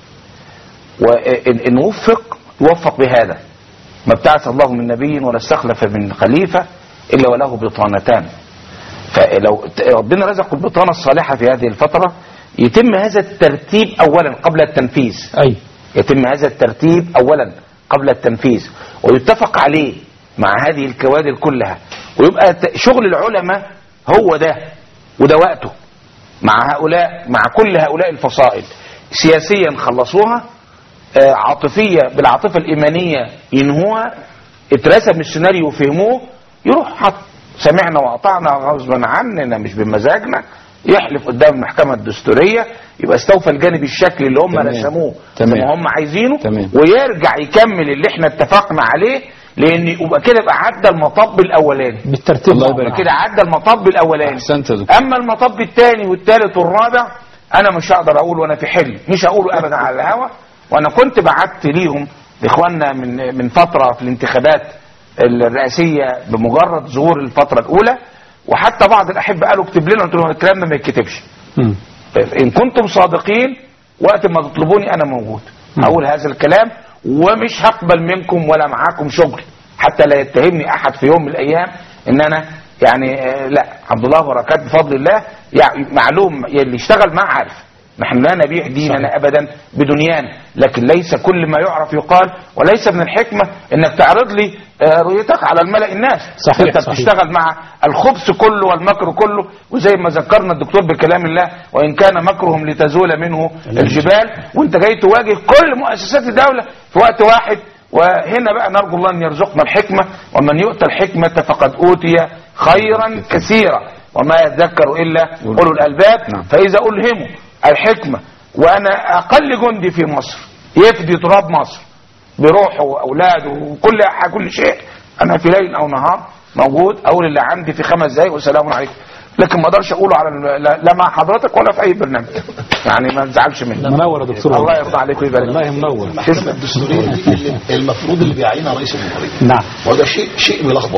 S4: وإن إن وفق يوفق بهذا ما ابتعث الله من نبي ولا استخلف من خليفة إلا وله بطانتان فلو ت- ربنا رزقه البطانة الصالحة في هذه الفترة يتم هذا الترتيب أولا قبل التنفيذ
S2: اي
S4: يتم هذا الترتيب اولا قبل التنفيذ ويتفق عليه مع هذه الكوادر كلها ويبقى ت- شغل العلماء هو ده وده وقته مع هؤلاء مع كل هؤلاء الفصائل سياسيا خلصوها آه، عاطفية بالعاطفة الإيمانية ينهوها اترسم السيناريو وفهموه يروح حط سمعنا وأطعنا غصبا عننا مش بمزاجنا يحلف قدام المحكمة الدستورية يبقى استوفى الجانب الشكلي اللي هم
S6: تمام.
S4: رسموه
S6: تمام.
S4: زي ما هم عايزينه
S6: تمام.
S4: ويرجع يكمل اللي احنا اتفقنا عليه لان يبقى كده يبقى عدى المطب الاولاني
S2: بالترتيب
S6: الله
S2: طبعاً.
S6: يبارك
S4: كده عدى المطب الاولاني
S6: احسنت يا دكتور
S4: اما المطب الثاني والثالث والرابع انا مش هقدر اقول وانا في حلم مش هقوله ابدا على الهوا وانا كنت بعت ليهم لاخواننا من من فتره في الانتخابات الرئاسيه بمجرد ظهور الفتره الاولى وحتى بعض الاحبه قالوا اكتب لنا قلت لهم الكلام ده ما يتكتبش
S2: مم.
S4: ان كنتم صادقين وقت ما تطلبوني انا موجود هقول هذا الكلام ومش هقبل منكم ولا معاكم شغل حتى لا يتهمني احد في يوم من الايام ان انا يعني آه، لا عبد الله بركات بفضل الله يعني معلوم اللي يشتغل معاه عارف نحن لا نبيع ديننا ابدا بدنيان لكن ليس كل ما يعرف يقال وليس من الحكمه انك تعرض لي آه، رؤيتك على الملا الناس
S2: صحيح،
S4: انت
S2: صحيح.
S4: بتشتغل مع الخبث كله والمكر كله وزي ما ذكرنا الدكتور بكلام الله وان كان مكرهم لتزول منه الجبال وانت جاي تواجه كل مؤسسات الدوله في وقت واحد وهنا بقى نرجو الله ان يرزقنا الحكمه ومن يؤتى الحكمه فقد اوتي خيرا كثيرا وما يذكر الا اولو الالباب
S6: نعم.
S4: فاذا الهموا الحكمه وانا اقل جندي في مصر يفدي تراب مصر بروحه واولاده وكل كل شيء انا في ليل او نهار موجود اقول اللي عندي في خمس دقايق والسلام عليكم لكن ما اقدرش اقوله على ال- لا لا مع حضرتك ولا في اي برنامج يعني ما تزعلش مني
S2: منور يا دكتور
S4: الله يرضى عليك ويبارك
S2: والله منور
S5: المحكمة الدستورية دي اللي المفروض اللي بيعينها رئيس الجمهورية
S2: نعم
S5: وده شيء شيء ملخبط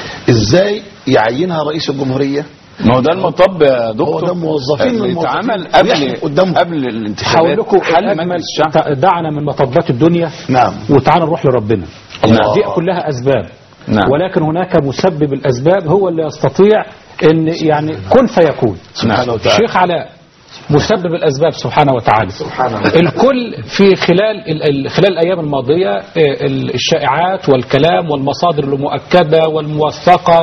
S5: ازاي يعينها رئيس الجمهورية
S6: ما هو ده المطب يا دكتور
S5: هو ده موظفين من
S6: اللي
S5: الموظفين
S6: اتعمل قبل
S5: ويحكم قدامهم.
S6: قبل
S2: هقول
S6: الانتخابات
S2: لكم
S6: حل
S2: الأجمل
S6: مجلس الشعب
S2: دعنا من مطبات الدنيا
S5: نعم
S2: وتعالى نروح لربنا
S5: الله.
S2: دي كلها أسباب
S6: نعم.
S2: ولكن هناك مسبب الأسباب هو اللي يستطيع أن يعني كن فيكون
S5: سبحانه وتعالى
S2: الشيخ علاء مسبب الأسباب سبحانه وتعالى
S4: سبحانه
S2: الكل في خلال ال- ال- خلال الأيام الماضية آه، ال- الشائعات والكلام والمصادر المؤكدة والموثقة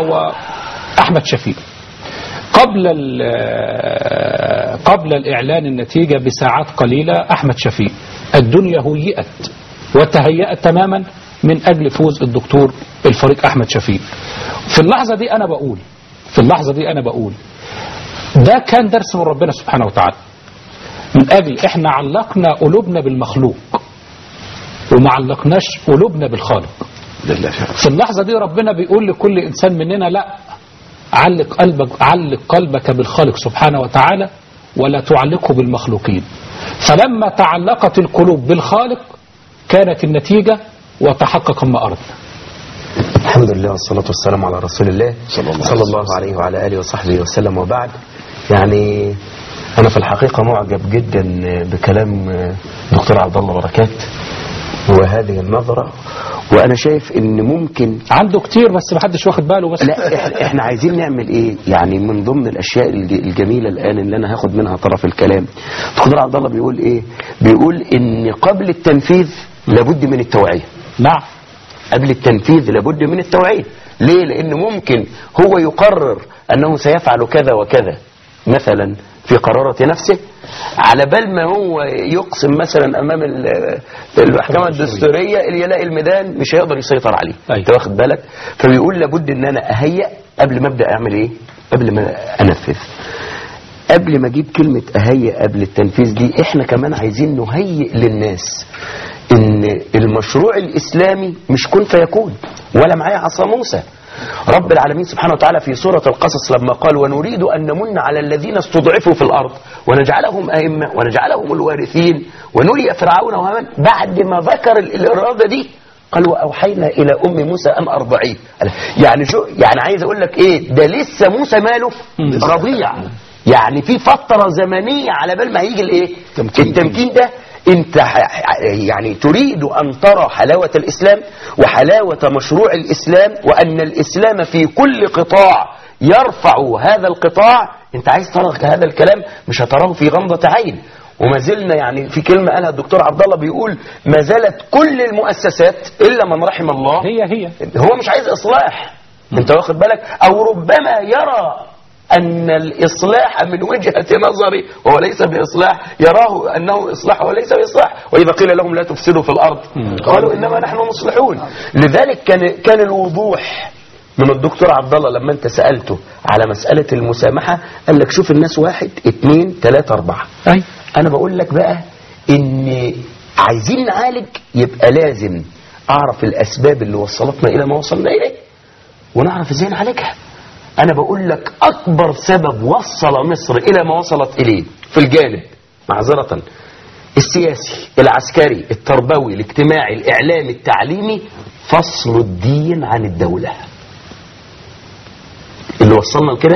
S2: وأحمد شفيق قبل ال- آه، قبل الإعلان النتيجة بساعات قليلة أحمد شفيق الدنيا هيئت وتهيأت تماما من أجل فوز الدكتور الفريق أحمد شفيق في اللحظة دي أنا بقول في اللحظة دي أنا بقول ده كان درس من ربنا سبحانه وتعالى من أجل إحنا علقنا قلوبنا بالمخلوق وما علقناش قلوبنا بالخالق
S5: لله فعلا.
S2: في اللحظة دي ربنا بيقول لكل إنسان مننا لا علق قلبك علق قلبك بالخالق سبحانه وتعالى ولا تعلقه بالمخلوقين فلما تعلقت القلوب بالخالق كانت النتيجة وتحقق ما أردنا
S7: الحمد لله والصلاة والسلام على رسول الله
S5: صلى الله
S7: صلى الله عليه وعلى آله وصحبه وسلم وبعد يعني أنا في الحقيقة معجب جدا بكلام دكتور عبد الله بركات وهذه النظرة وأنا شايف إن ممكن
S2: عنده كتير بس محدش واخد باله بس
S7: لا إح- احنا عايزين نعمل ايه يعني من ضمن الاشياء الج- الجميله الان اللي انا هاخد منها طرف الكلام دكتور عبد الله بيقول ايه بيقول ان قبل التنفيذ لابد من التوعيه
S2: نعم
S7: قبل التنفيذ لابد من التوعية ليه لأن ممكن هو يقرر أنه سيفعل كذا وكذا مثلا في قرارة نفسه على بال ما هو يقسم مثلا أمام ال- المحكمة الدستورية اللي يلاقي الميدان مش هيقدر يسيطر عليه
S2: أيوة.
S7: انت واخد بالك فبيقول لابد ان انا اهيئ قبل ما ابدا اعمل ايه قبل ما انفذ قبل ما اجيب كلمة اهيئ قبل التنفيذ دي احنا كمان عايزين نهيئ للناس ان المشروع الاسلامي مش كن فيكون ولا معايا عصا موسى رب العالمين سبحانه وتعالى في سورة القصص لما قال ونريد أن نمن على الذين استضعفوا في الأرض ونجعلهم أئمة ونجعلهم الوارثين ونري فرعون وهامان بعد ما ذكر ال- الإرادة دي قال وأوحينا إلى أم موسى أن أرضعيه يعني شو يعني عايز أقول لك إيه ده لسه موسى ماله رضيع يعني في فترة زمنية على بال ما هيجي الإيه
S5: تمكين.
S7: التمكين ده انت ح- يعني تريد ان ترى حلاوة الاسلام وحلاوة مشروع الاسلام وان الاسلام في كل قطاع يرفع هذا القطاع انت عايز ترى هذا الكلام مش هتراه في غمضة عين وما زلنا يعني في كلمة قالها الدكتور عبد الله بيقول ما زالت كل المؤسسات الا من رحم الله
S2: هي هي
S7: هو مش عايز اصلاح انت واخد بالك او ربما يرى ان الاصلاح من وجهة نظري وهو ليس باصلاح يراه انه اصلاح وليس باصلاح واذا قيل لهم لا تفسدوا في الارض قالوا انما نحن مصلحون لذلك كان كان الوضوح من الدكتور عبد الله لما انت سالته على مساله المسامحه قال لك شوف الناس واحد اثنين ثلاثه اربعه
S2: أي
S7: انا بقول لك بقى ان عايزين نعالج يبقى لازم اعرف الاسباب اللي وصلتنا الى ما وصلنا اليه ونعرف ازاي نعالجها انا بقول لك اكبر سبب وصل مصر الى ما وصلت اليه في الجانب معذرة السياسي العسكري التربوي الاجتماعي الاعلامي التعليمي فصل الدين عن الدولة اللي وصلنا لكده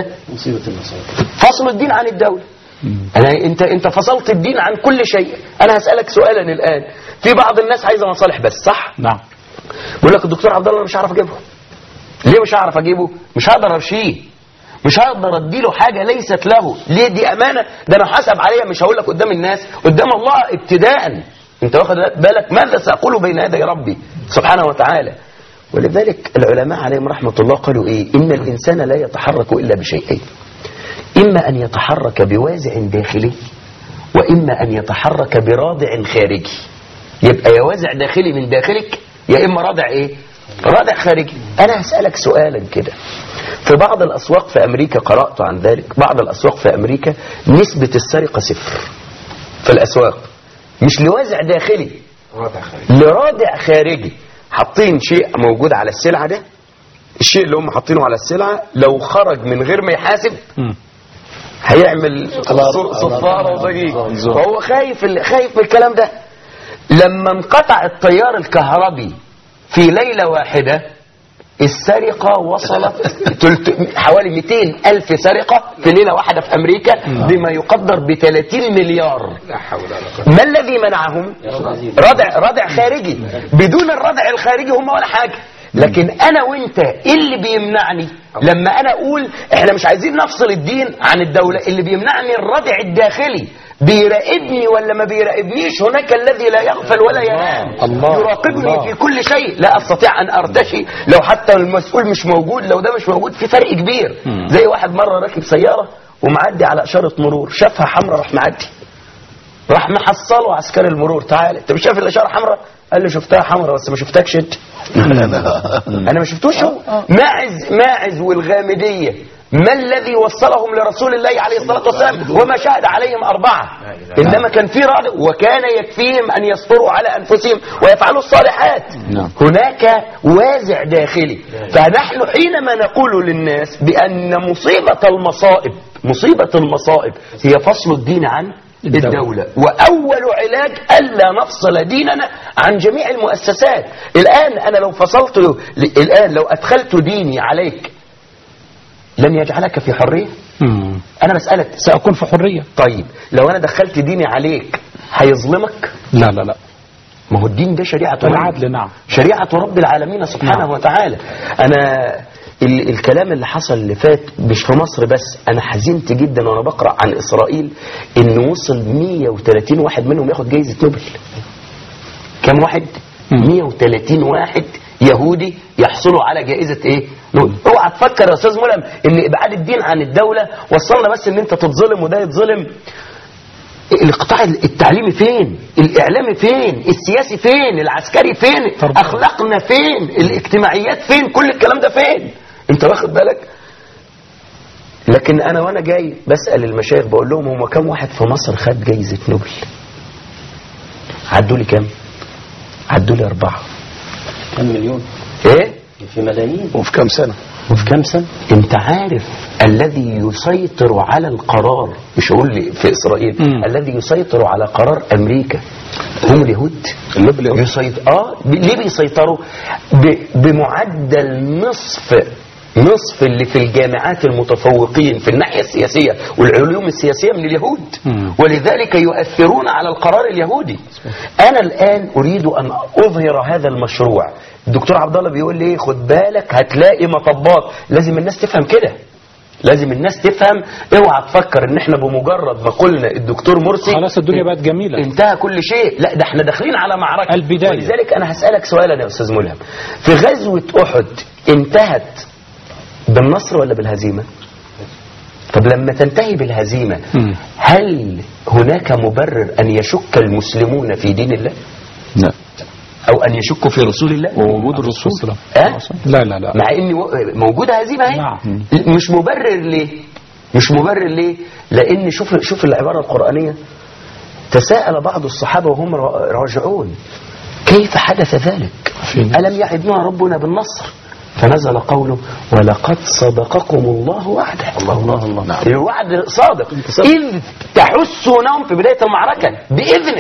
S7: فصل الدين عن الدولة أنا انت انت فصلت الدين عن كل شيء انا هسألك سؤالا الان في بعض الناس عايزه مصالح بس صح
S2: نعم
S7: بيقول لك الدكتور عبد الله أنا مش هعرف اجيبه ليه مش هعرف اجيبه مش هقدر ارشيه مش هقدر اديله حاجه ليست له ليه دي امانه ده انا حسب عليها مش هقول لك قدام الناس قدام الله ابتداء انت واخد بالك ماذا ساقول بين يدي ربي سبحانه وتعالى ولذلك العلماء عليهم رحمه الله قالوا ايه ان الانسان لا يتحرك الا بشيئين اما ان يتحرك بوازع داخلي واما ان يتحرك برادع خارجي يبقى يا وازع داخلي من داخلك يا اما رادع ايه رادع خارجي انا هسالك سؤالا كده في بعض الاسواق في امريكا قرات عن ذلك بعض الاسواق في امريكا نسبه السرقه صفر في الاسواق مش لوازع داخلي لرادع خارجي حاطين شيء موجود على السلعه ده الشيء اللي هم حاطينه على السلعه لو خرج من غير ما يحاسب
S2: مم.
S7: هيعمل ص- صفاره وضجيج فهو خايف ال- خايف من الكلام ده لما انقطع التيار الكهربي في ليله واحده السرقة وصلت تلت- حوالي 200 ألف سرقة في ليلة واحدة في أمريكا بما يقدر ب 30 مليار ما الذي منعهم ردع ردع خارجي بدون الردع الخارجي هم ولا حاجة لكن انا وانت ايه اللي بيمنعني لما انا اقول احنا مش عايزين نفصل الدين عن الدولة اللي بيمنعني الردع الداخلي بيراقبني ولا ما بيراقبنيش هناك الذي لا يغفل ولا ينام
S2: الله.
S7: يراقبني
S2: الله.
S7: في كل شيء لا استطيع ان ارتشي لو حتى المسؤول مش موجود لو ده مش موجود في فرق كبير زي واحد مره راكب سياره ومعدي على اشاره مرور شافها حمراء راح معدي راح محصله عسكري المرور تعالى انت مش شايف الاشاره حمراء قال له شفتها حمراء بس ما شفتكش انت انا ما شفتوش هو ماعز ماعز والغامديه ما الذي وصلهم لرسول الله عليه الصلاه والسلام وما شهد عليهم اربعه انما كان في رعد وكان يكفيهم ان يصبروا على انفسهم ويفعلوا الصالحات
S6: نعم.
S7: هناك وازع داخلي فنحن حينما نقول للناس بان مصيبه المصائب مصيبه المصائب هي فصل الدين عن
S2: الدولة.
S7: الدولة وأول علاج ألا نفصل ديننا عن جميع المؤسسات الآن أنا لو فصلت الآن لو أدخلت ديني عليك لن يجعلك في حرية
S2: مم.
S7: أنا بسألك
S2: سأكون في حرية
S7: طيب لو أنا دخلت ديني عليك هيظلمك
S2: لا لا لا
S7: ما هو الدين ده شريعة رب.
S2: العدل نعم
S7: شريعة رب العالمين سبحانه
S2: نعم.
S7: وتعالى أنا ال الكلام اللي حصل اللي فات مش في مصر بس أنا حزنت جدا وأنا بقرأ عن إسرائيل إن وصل 130 واحد منهم ياخد جايزة نوبل كم واحد؟
S2: مم.
S7: 130 واحد يهودي يحصلوا على جائزة ايه؟ نوبل اوعى تفكر يا استاذ ملهم ان ابعاد الدين عن الدولة وصلنا بس ان انت تتظلم وده يتظلم القطاع التعليمي فين الاعلامي فين السياسي فين العسكري فين
S2: تربية.
S7: اخلاقنا فين الاجتماعيات فين كل الكلام ده فين انت واخد بالك لكن انا وانا جاي بسال المشايخ بقول لهم هو كم واحد في مصر خد جايزه نوبل عدوا لي كام عدوا لي اربعه
S8: كم مليون
S7: ايه
S8: في ملايين
S5: وفي كام سنة
S8: وفي كم سنة
S7: انت عارف الذي يسيطر على القرار مش اقول لي في اسرائيل
S2: مم.
S7: الذي يسيطر على قرار امريكا هم اليهود يسيطر اه ب- ليه بيسيطروا ب... بمعدل نصف نصف اللي في الجامعات المتفوقين في الناحية السياسية والعلوم السياسية من اليهود
S2: مم.
S7: ولذلك يؤثرون على القرار اليهودي أنا الآن أريد أن أظهر هذا المشروع الدكتور عبد الله بيقول لي خد بالك هتلاقي مطبات لازم الناس تفهم كده لازم الناس تفهم اوعى تفكر ان احنا بمجرد ما قلنا الدكتور مرسي
S2: خلاص الدنيا بقت جميلة
S7: انتهى كل شيء لا ده احنا داخلين على معركة
S2: البداية.
S7: ولذلك انا هسألك سؤالا يا استاذ ملهم في غزوة احد انتهت بالنصر ولا بالهزيمة طب لما تنتهي بالهزيمة
S2: مم.
S7: هل هناك مبرر ان يشك المسلمون في دين الله
S6: لا
S7: او ان يشكوا في رسول الله
S6: ووجود الرسول
S7: أه؟
S2: لا لا لا
S7: مع ان و- موجوده هزيمه اهي
S2: نعم.
S7: مش مبرر ليه مش مبرر ليه لان شوف شوف العباره القرانيه تساءل بعض الصحابه وهم را- راجعون كيف حدث ذلك ألم يعدنا ربنا بالنصر فنزل قوله ولقد صدقكم الله وعده الله الله الله الوعد صادق إذ تحسونهم في بداية المعركة بإذنه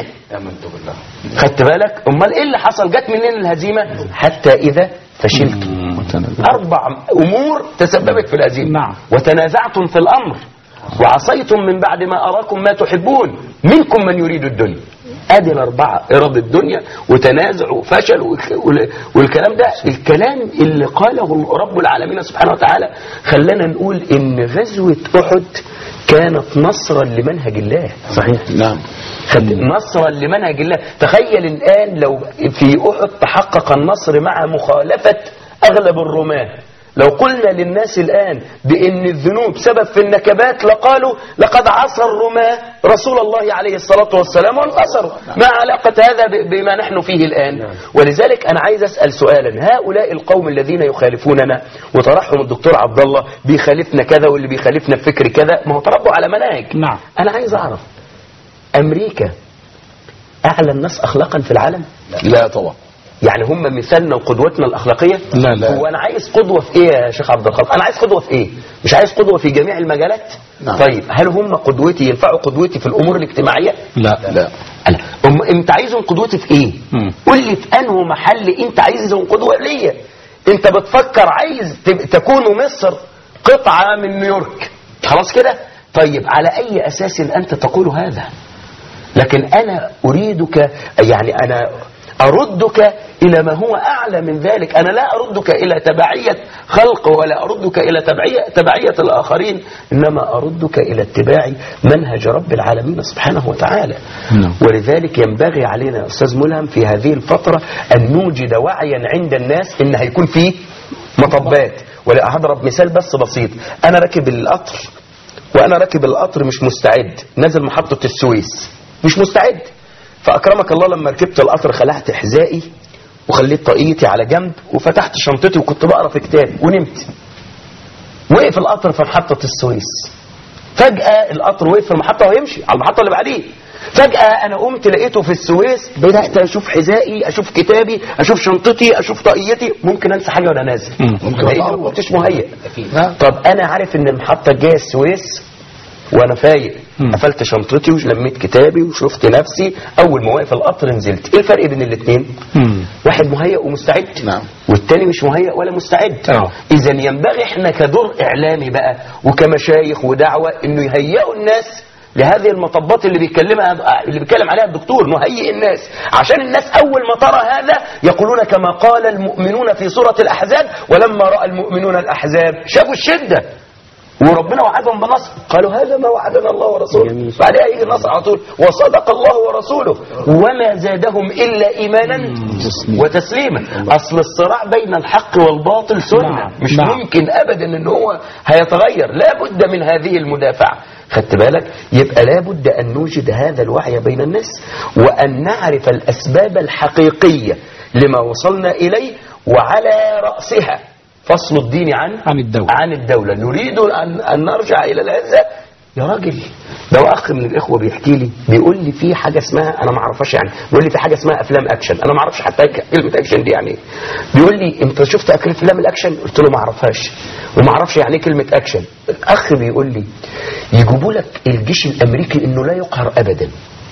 S7: خدت بالك امال ايه اللي حصل جت منين الهزيمه حتى اذا فشلتم اربع امور تسببت في الهزيمه
S2: نعم.
S7: وتنازعتم في الامر وعصيتم من بعد ما اراكم ما تحبون منكم من يريد الدنيا ادي الاربعه اراد الدنيا وتنازع وفشل والك- وال- والكلام ده الكلام اللي قاله رب العالمين سبحانه وتعالى خلانا نقول ان غزوه احد كانت نصرا لمنهج الله صحيح
S5: نعم
S7: خد نصرا لمنهج الله تخيل الآن لو في أحد تحقق النصر مع مخالفة أغلب الرماة لو قلنا للناس الآن بأن الذنوب سبب في النكبات لقالوا لقد عصى الرماة رسول الله عليه الصلاة والسلام وانتصروا ما علاقة هذا ب- بما نحن فيه الآن ولذلك أنا عايز أسأل سؤالا هؤلاء القوم الذين يخالفوننا وطرحهم الدكتور عبد الله بيخالفنا كذا واللي بيخالفنا في فكر كذا ما هو تربوا على مناهج
S2: نعم.
S7: أنا عايز أعرف أمريكا أعلى الناس أخلاقا في العالم
S5: لا طبعا
S7: يعني هم مثالنا وقدوتنا الأخلاقية
S2: لا، لا.
S7: هو أنا عايز قدوة في إيه يا شيخ عبد الخالق أنا عايز قدوة في إيه مش عايز قدوة في جميع المجالات
S5: نعم.
S7: طيب هل هم قدوتي ينفعوا قدوتي في الأمور الاجتماعية
S2: لا
S5: لا
S7: أنا أم أنت عايزهم قدوتي في إيه
S2: مم.
S7: قول لي في أنه محل أنت عايزهم قدوة ليا أنت بتفكر عايز تب- تكون مصر قطعة من نيويورك خلاص كده طيب على أي أساس أنت تقول هذا لكن أنا أريدك يعني أنا أردك إلى ما هو أعلى من ذلك أنا لا أردك إلى تبعية خلق ولا أردك إلى تبعية, تبعية الآخرين إنما أردك إلى اتباع منهج رب العالمين سبحانه وتعالى
S2: نعم.
S7: ولذلك ينبغي علينا يا أستاذ ملهم في هذه الفترة أن نوجد وعيا عند الناس إن هيكون فيه مطبات ولا هضرب مثال بس بسيط أنا راكب القطر وانا راكب القطر مش مستعد نازل محطة السويس مش مستعد فاكرمك الله لما ركبت القطر خلعت حذائي وخليت طاقيتي على جنب وفتحت شنطتي وكنت بقرا في كتاب ونمت وقف القطر في محطة السويس فجأة القطر وقف في المحطة ويمشي على المحطة اللي بعديه فجأة أنا قمت لقيته في السويس بدأت أشوف حذائي أشوف كتابي أشوف شنطتي أشوف طاقيتي ممكن أنسى حاجة وأنا نازل
S5: ممكن
S7: لأن أنا
S5: أتعرض.
S7: ما كنتش مهيئ
S5: نعم.
S7: طب أنا عارف إن المحطة الجاية السويس وأنا فايق قفلت شنطتي ولميت كتابي وشفت نفسي أول ما واقف القطر نزلت إيه الفرق بين الاثنين؟
S2: مم.
S7: واحد مهيئ ومستعد
S5: نعم.
S7: والتاني مش مهيئ ولا مستعد
S2: آه.
S7: اذا ينبغي احنا كدور اعلامي بقى وكمشايخ ودعوه انه يهيئوا الناس لهذه المطبات اللي بيتكلمها اللي بيتكلم عليها الدكتور نهيئ الناس عشان الناس اول ما ترى هذا يقولون كما قال المؤمنون في سوره الاحزاب ولما راى المؤمنون الاحزاب شافوا الشده وربنا وعدهم بنصر قالوا هذا ما وعدنا الله ورسوله بعدها يجي النصر على طول وصدق الله ورسوله وما زادهم الا ايمانا وتسليما اصل الصراع بين الحق والباطل سنه
S2: نعم.
S7: مش
S2: نعم.
S7: ممكن ابدا ان هو هيتغير لا بد من هذه المدافعه خدت بالك يبقى لا بد ان نوجد هذا الوعي بين الناس وان نعرف الاسباب الحقيقيه لما وصلنا اليه وعلى راسها فصل الدين عن
S2: عن الدولة.
S7: عن الدولة نريد أن, أن نرجع إلى العزة يا راجل ده أخ من الإخوة بيحكي لي بيقول لي في حاجة اسمها أنا ما أعرفهاش يعني بيقول لي في حاجة اسمها أفلام أكشن أنا ما أعرفش حتى كلمة أكشن دي يعني إيه بيقول لي أنت شفت أفلام الأكشن قلت له ما أعرفهاش وما أعرفش يعني إيه كلمة أكشن الأخ بيقول لي يجيبوا لك الجيش الأمريكي إنه لا يقهر أبدا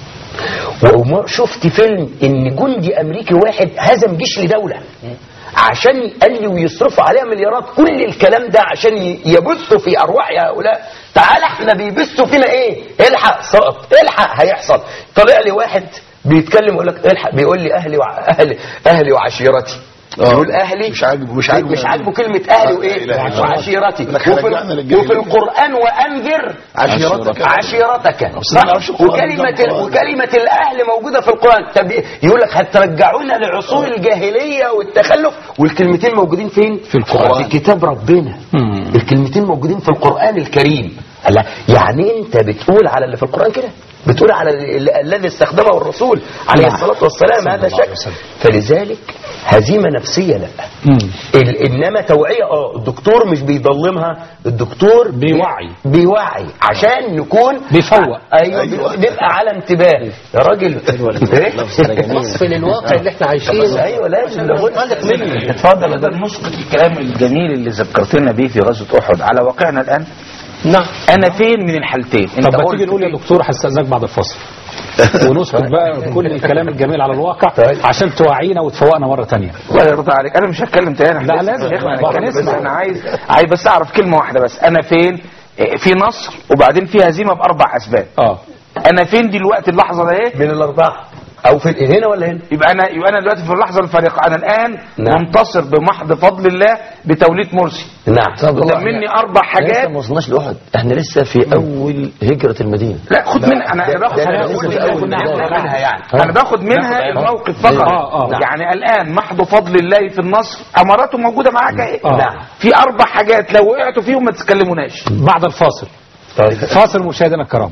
S7: وما شفت فيلم ان جندي امريكي واحد هزم جيش لدوله عشان قال لي ويصرفوا عليها مليارات كل الكلام ده عشان ي- يبثوا في ارواح هؤلاء تعال احنا بيبثوا فينا ايه الحق سقط الحق هيحصل طلع لي واحد بيتكلم يقول لك الحق بيقول لي اهلي وع... اهلي اهلي وعشيرتي
S5: آه.
S7: يقول اهلي
S5: مش عاجبه- مش عاجبه.
S7: مش عاجبه كلمه اهلي
S5: آه،
S7: وايه
S5: لا إله إلا الله.
S7: وعشيرتي
S5: لك
S7: وفي,
S5: رجعنا
S7: ال-
S5: للجاهلية.
S7: وفي القران وانذر
S5: عشيرتك
S7: عشيرتك
S5: بس أنا ما أعرفش القرآن
S7: وكلمة
S5: ده القرآن.
S7: وكلمة الأهل موجودة في القرآن طب يقول لك هترجعونا لعصور الجاهلية والتخلف والكلمتين موجودين فين؟ في
S5: القرآن.
S7: في كتاب ربنا
S2: مم.
S7: الكلمتين موجودين في القرآن الكريم هلا يعني أنت بتقول على اللي في القرآن كده بتقول على ال- ال- الذي استخدمه الرسول عليه
S2: نعم.
S7: الصلاة والسلام
S2: صلى
S7: هذا
S2: الله عليه
S7: شك
S2: وسلم.
S7: فلذلك هزيمه نفسيه لا
S2: مم.
S7: ال- انما توعيه اه الدكتور مش بيضلمها الدكتور بي-
S2: بيوعي.
S7: بيوعي عشان نكون
S2: بيفوق.
S7: ايوه نبقى على انتباه يا راجل ايه
S3: وصف للواقع اللي احنا عايشينه
S7: ايوه لازم لابد مني
S4: اتفضل يا دكتور نسقط الكلام الجميل اللي ذكرتنا به في غزوه احد على واقعنا الان
S3: نعم
S4: انا فين من الحالتين
S2: طب ما
S4: قلت
S2: تيجي نقول يا دكتور هستأذنك بعد الفاصل ونسكت بقى كل الكلام الجميل على الواقع عشان توعينا وتفوقنا مرة تانية
S4: الله يرضى عليك انا مش هتكلم تاني
S2: لا،
S4: إحنا
S2: لازم.
S4: لسه
S2: بقى
S4: هنتكلم بس
S2: نسمع.
S4: انا عايز عايز بس اعرف كلمه واحده بس انا فين إيه، في نصر وبعدين في هزيمه باربع اسباب
S2: اه
S4: انا فين دلوقتي اللحظه ده ايه
S7: من الاربعه او في هنا ولا هنا
S4: يبقى انا يبقى انا دلوقتي في اللحظه الفارقه انا الان
S7: نعم.
S4: منتصر بمحض فضل الله بتوليد مرسي
S7: نعم
S4: قدام مني اربع
S8: لسه
S4: حاجات
S8: ما وصلناش لاحد احنا لسه في اول هجره المدينه
S4: لا خد منها انا أنا باخد
S8: ده
S4: أنا
S8: لسه
S4: باخد
S8: في أول
S4: منها
S8: بداية.
S4: منها يعني انا باخد منها الموقف فقط
S2: آه، آه.
S4: يعني الان محض فضل الله في النصر اماراته موجوده معاك ايه
S2: آه.
S7: نعم.
S4: في اربع حاجات لو وقعتوا فيهم ما تتكلموناش
S2: بعد الفاصل
S7: طيب
S2: فاصل مشاهدينا الكرام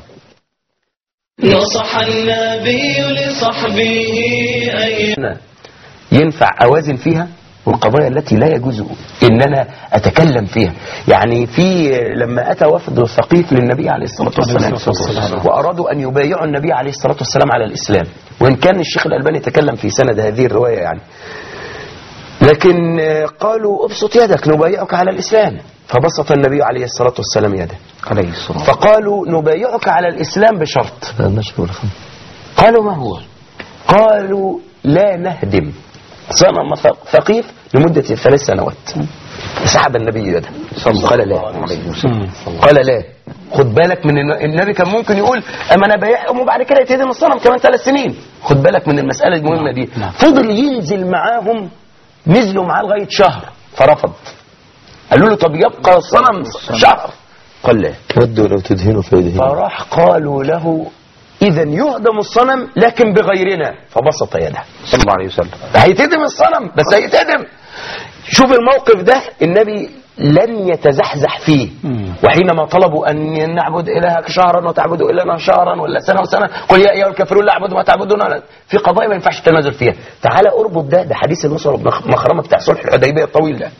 S1: نصح النبي لصحبه أن
S7: هنا ينفع اوازن فيها والقضايا التي لا يجوز ان انا اتكلم فيها يعني في لما اتى وفد ثقيف للنبي عليه الصلاه والسلام وارادوا ان يبايعوا النبي عليه الصلاه والسلام على الاسلام وان كان الشيخ الالباني تكلم في سند هذه الروايه يعني لكن آه، قالوا ابسط يدك نبايعك على الاسلام فبسط النبي عليه الصلاه والسلام يده
S4: عليه الصلاه
S7: فقالوا نبايعك على الاسلام بشرط
S8: ماشي ولا خمس
S7: قالوا ما هو قالوا لا نهدم صنم ث- ثقيف لمدة ثلاث سنوات سحب النبي يده قال لا قال لا خد بالك من إن النبي كان ممكن يقول اما انا بايعهم وبعد كده يتهدم الصنم كمان ثلاث سنين خد بالك من المسألة المهمة دي فضل ينزل معاهم نزلوا معاه لغاية شهر فرفض قالوا له طب يبقى الصنم شهر قال لا
S8: ودوا لو تدهنوا فيدهنوا
S7: فراح قالوا له اذا يهدم الصنم لكن بغيرنا فبسط يده
S4: صلى الله عليه وسلم
S7: هيتهدم الصنم بس هيتهدم شوف الموقف ده النبي لن يتزحزح فيه وحينما طلبوا ان نعبد الهك شهرا وتعبدوا الهنا شهرا ولا سنه وسنه قل يا ايها الكافرون لا اعبد ما تعبدون ولا- في قضايا ما ينفعش التنازل فيها تعالى اربط ده بحديث المصر بن مخرمه بتاع صلح الحديبيه الطويل ده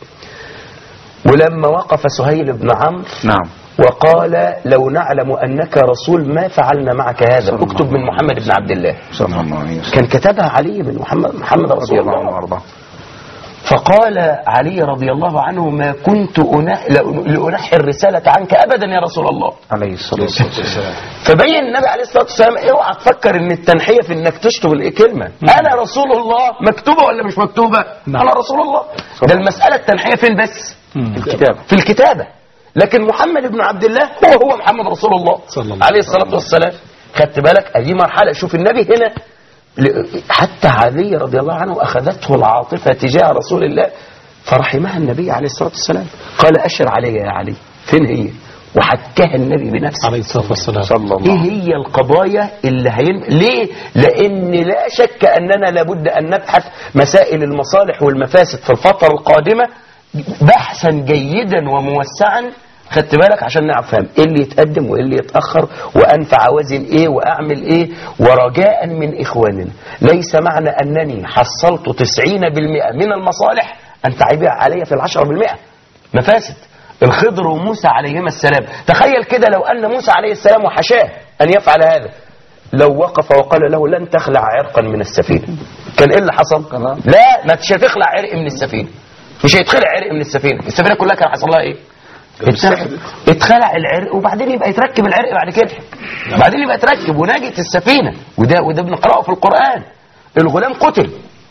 S7: ولما وقف سهيل بن عمرو
S4: نعم
S7: وقال لو نعلم أنك رسول ما فعلنا معك هذا اكتب من محمد بن عبد الله
S4: صلى الله عليه وسلم
S7: كان كتبها علي بن محمد محمد
S4: رضي
S7: رسول
S4: الله عنه
S7: الله
S4: وارضاه
S7: فقال علي رضي الله عنه ما كنت أنح لأنحي الرسالة عنك أبدا يا رسول الله
S4: عليه الصلاه والسلام
S7: فبين النبي عليه الصلاة والسلام اوعى تفكر ان التنحية في انك تشطب الكلمة انا رسول الله مكتوبة ولا مش مكتوبة انا رسول الله ده المسألة التنحية فين بس
S4: الكتاب
S7: في الكتابة لكن محمد بن عبد الله هو هو محمد رسول الله
S2: صلى الله
S7: عليه الصلاة والسلام خدت بالك أي مرحلة شوف النبي هنا ل- حتى علي رضي الله عنه أخذته العاطفة تجاه رسول الله فرحمها النبي عليه الصلاة والسلام قال أشر علي يا علي فين هي وحكاها النبي بنفسه
S2: عليه الصلاة والسلام
S4: صلى الله
S7: ايه هي القضايا اللي هين ليه لان لا شك اننا لابد ان نبحث مسائل المصالح والمفاسد في الفتره القادمه بحثا جيدا وموسعا خدت بالك عشان نعرف فهم ايه اللي يتقدم وايه اللي يتاخر وانفع اوازن ايه واعمل ايه ورجاء من اخواننا ليس معنى انني حصلت 90% من المصالح ان تعيبها علي في العشرة بالمئة مفاسد الخضر وموسى عليهما السلام تخيل كده لو أن موسى عليه السلام وحشاه أن يفعل هذا لو وقف وقال له لن تخلع عرقا من السفينة كان إيه اللي حصل لا ما مش هتخلع عرق من السفينة مش هيتخلع عرق من السفينة السفينة كلها كان حصل لها إيه اتخلع- اتخلع العرق وبعدين يبقى يتركب العرق بعد كده بعدين يبقى يتركب ونجت السفينة وده وده بنقرأه في القرآن الغلام قتل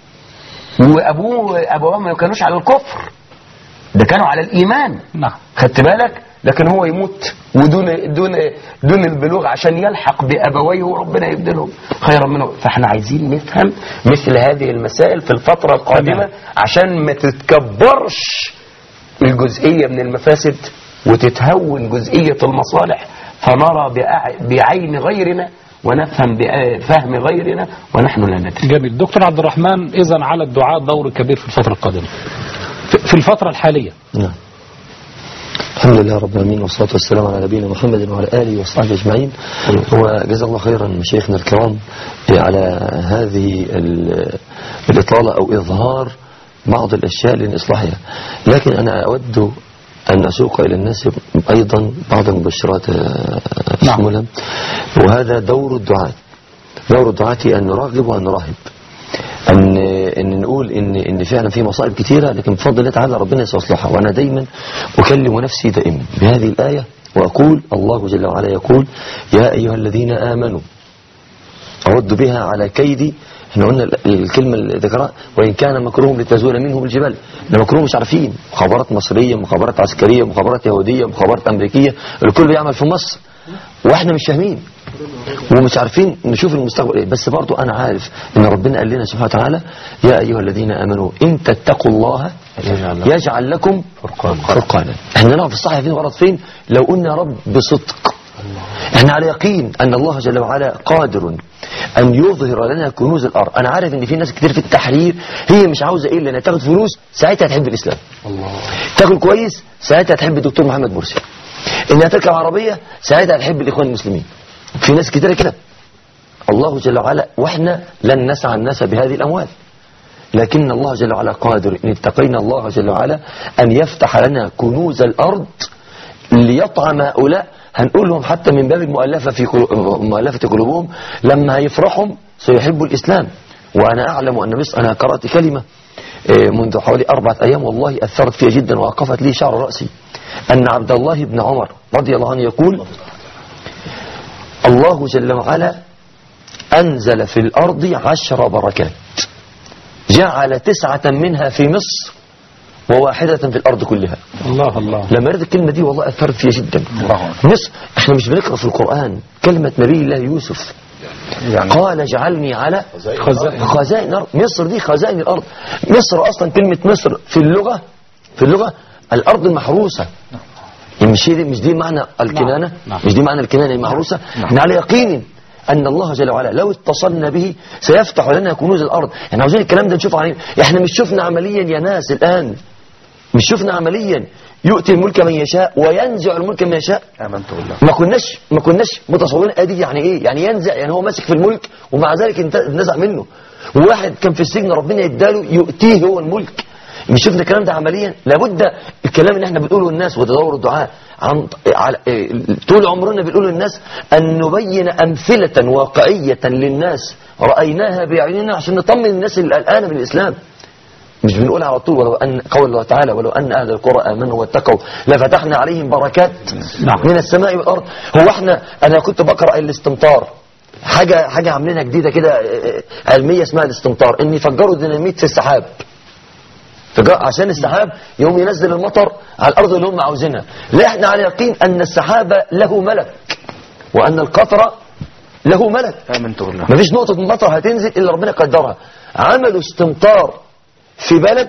S7: وابوه ابواه ما كانوش على الكفر ده كانوا على الايمان
S2: نعم
S7: خدت بالك لكن هو يموت ودون دون دون البلوغ عشان يلحق بابويه وربنا يبدلهم خيرا منه فاحنا عايزين نفهم مثل هذه المسائل في الفتره القادمه عشان ما تتكبرش الجزئيه من المفاسد وتتهون جزئيه المصالح فنرى بأع- بعين غيرنا ونفهم بفهم غيرنا ونحن لا ندري
S2: جميل دكتور عبد الرحمن إذا على الدعاء دور كبير في الفترة القادمة في- في الفترة الحالية
S8: نعم الحمد لله رب العالمين والصلاة والسلام على نبينا محمد وعلى آله وصحبه أجمعين وجزا الله خيرا مشايخنا الكرام على هذه ال- الإطالة أو إظهار بعض الأشياء لإصلاحها لكن أنا أود أن أسوق إلى الناس أيضا بعض المبشرات آه،
S2: نعم.
S8: شمولا وهذا دور الدعاة دور الدعاة أن نراغب وأن نراهب أن أن نقول إن إن فعلا في مصائب كثيرة لكن بفضل الله تعالى ربنا سيصلحها وأنا دايما أكلم نفسي دائما بهذه الآية وأقول الله جل وعلا يقول يا أيها الذين آمنوا أرد بها على كيدي احنا قلنا ال- الكلمة اللي ذكرها وإن كان مكروهم لتزول منه بالجبال ده مكروه مش عارفين مخابرات مصرية مخابرات عسكرية مخابرات يهودية مخابرات أمريكية الكل بيعمل في مصر واحنا مش فاهمين ومش عارفين نشوف المستقبل ايه بس برضو انا عارف ان ربنا قال لنا سبحانه وتعالى يا ايها الذين امنوا ان تتقوا الله يجعل لكم فرقانا احنا نعرف الصح فين غلط فين لو قلنا يا رب بصدق احنا على يقين ان الله جل وعلا قادر ان يظهر لنا كنوز الارض انا عارف ان في ناس كتير في التحرير هي مش عاوزه ايه انها تاخد فلوس ساعتها تحب الاسلام تاكل كويس ساعتها تحب الدكتور محمد مرسي انها تركب عربيه ساعتها تحب الاخوان المسلمين في ناس كتير كده الله جل وعلا واحنا لن نسعى الناس بهذه الاموال لكن الله جل وعلا قادر ان اتقينا الله جل وعلا ان يفتح لنا كنوز الارض ليطعم هؤلاء هنقول لهم حتى من باب المؤلفة في قلو- مؤلفة قلوبهم لما هيفرحوا سيحبوا الإسلام وأنا أعلم أن مصر أنا قرأت كلمة آه، منذ حوالي أربعة أيام والله أثرت فيها جدا وأوقفت لي شعر رأسي أن عبد الله بن عمر رضي الله عنه يقول الله جل وعلا أنزل في الأرض عشر بركات جعل تسعة منها في مصر وواحدة في الأرض كلها
S2: الله الله
S8: لما قريت الكلمة دي والله أثرت فيها جدا مصر احنا مش بنقرأ في القرآن كلمة نبي الله يوسف قال اجعلني على
S2: خزائن.
S8: خزائن الأرض مصر دي خزائن الأرض مصر أصلا كلمة مصر في اللغة في اللغة الأرض المحروسة مش دي مش دي معنى الكنانة
S2: نعم.
S8: مش دي معنى الكنانة المحروسة احنا على يقين أن الله جل وعلا لو اتصلنا به سيفتح لنا كنوز الأرض احنا عاوزين الكلام ده نشوفه عليه احنا مش شفنا عمليا يا ناس الآن مش شفنا عمليا يؤتي الملك من يشاء وينزع الملك من يشاء
S4: آمنت بالله
S8: ما كناش ما كناش متصورين ادي يعني ايه يعني ينزع يعني هو ماسك في الملك ومع ذلك انت- نزع منه وواحد كان في السجن ربنا يداله يؤتيه هو الملك مش شفنا الكلام ده عمليا لابد الكلام اللي احنا بنقوله للناس وتدور الدعاء عن على إيه، طول عمرنا بنقول للناس ان نبين امثله واقعيه للناس رايناها باعيننا عشان نطمن الناس اللي قلقانه من الاسلام مش بنقول على طول ولو ان قول الله تعالى ولو ان اهل القرى امنوا واتقوا لفتحنا عليهم بركات
S2: نعم.
S8: من السماء والارض هو احنا انا كنت بقرا الاستمطار حاجه حاجه عاملينها جديده كده آه، آه، علميه اسمها الاستمطار ان يفجروا ديناميت في السحاب فجاء عشان السحاب يوم ينزل المطر على الارض اللي هم عاوزينها لا احنا على يقين ان السحاب له ملك وان القطر له ملك
S4: آمنت بالله
S8: مفيش نقطة مطر هتنزل إلا ربنا قدرها عملوا استمطار في بلد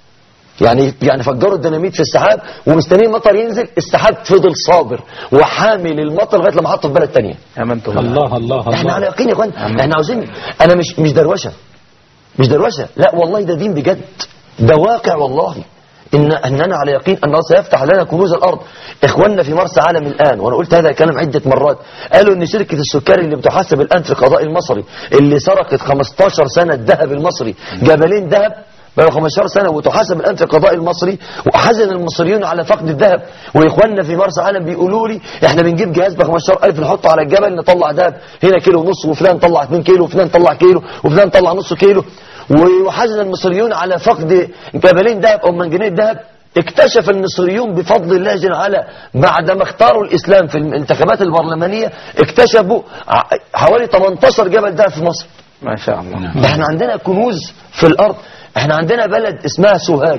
S8: يعني يعني فجروا الديناميت في السحاب ومستنيين المطر ينزل السحاب فضل صابر وحامل المطر لغايه لما حطه في بلد تانية
S4: آمنت بالله
S2: الله الله
S8: احنا على
S2: الله
S8: يقين يا اخوان احنا عاوزين انا مش مش دروشه مش دروشه لا والله ده دين بجد ده واقع والله ان اننا على يقين ان الله سيفتح لنا كنوز الارض اخواننا في مرسى علم الان وانا قلت هذا الكلام عده مرات قالوا ان شركه السكري اللي بتحاسب الان في القضاء المصري اللي سرقت 15 سنه الذهب المصري جبلين ذهب بقى 15 سنة وتحاسب الآن في القضاء المصري وحزن المصريون على فقد الذهب وإخواننا في مرسى علم بيقولوا لي إحنا بنجيب جهاز ب 15000 نحطه على الجبل نطلع ذهب هنا كيلو ونص وفلان طلع 2 كيلو وفلان طلع كيلو وفلان طلع نص كيلو وحزن المصريون على فقد جبلين ذهب أو منجنيه ذهب اكتشف المصريون بفضل الله جل وعلا بعدما اختاروا الإسلام في الانتخابات البرلمانية اكتشفوا ع- حوالي 18 جبل ذهب في مصر
S4: ما شاء الله
S8: احنا عندنا كنوز في الارض احنا عندنا بلد اسمها سوهاج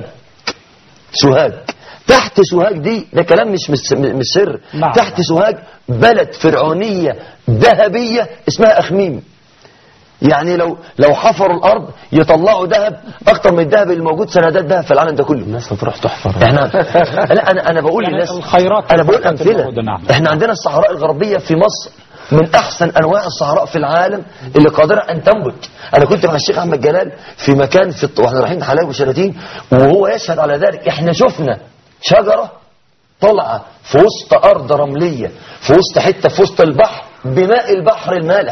S8: سوهاج تحت سوهاج دي ده كلام مش مش, مش سر
S2: نعم.
S8: تحت سوهاج بلد فرعونية ذهبية اسمها أخميم يعني لو لو حفروا الارض يطلعوا ذهب اكتر من الذهب اللي موجود سندات ذهب في العالم ده كله
S3: الناس هتروح تحفر
S8: احنا لا انا انا بقول
S2: يعني
S8: للناس
S2: الخيرات
S8: انا بقول
S2: والبركات
S8: امثله
S2: الموجودة، نعم.
S8: احنا عندنا الصحراء الغربيه في مصر من احسن انواع الصحراء في العالم اللي قادره ان تنبت انا كنت مع الشيخ احمد جلال في مكان في الط- واحنا رايحين حلاوه وشلاتين وهو يشهد على ذلك احنا شفنا شجره طالعه في وسط ارض رمليه في وسط حته في وسط البحر بماء البحر المالح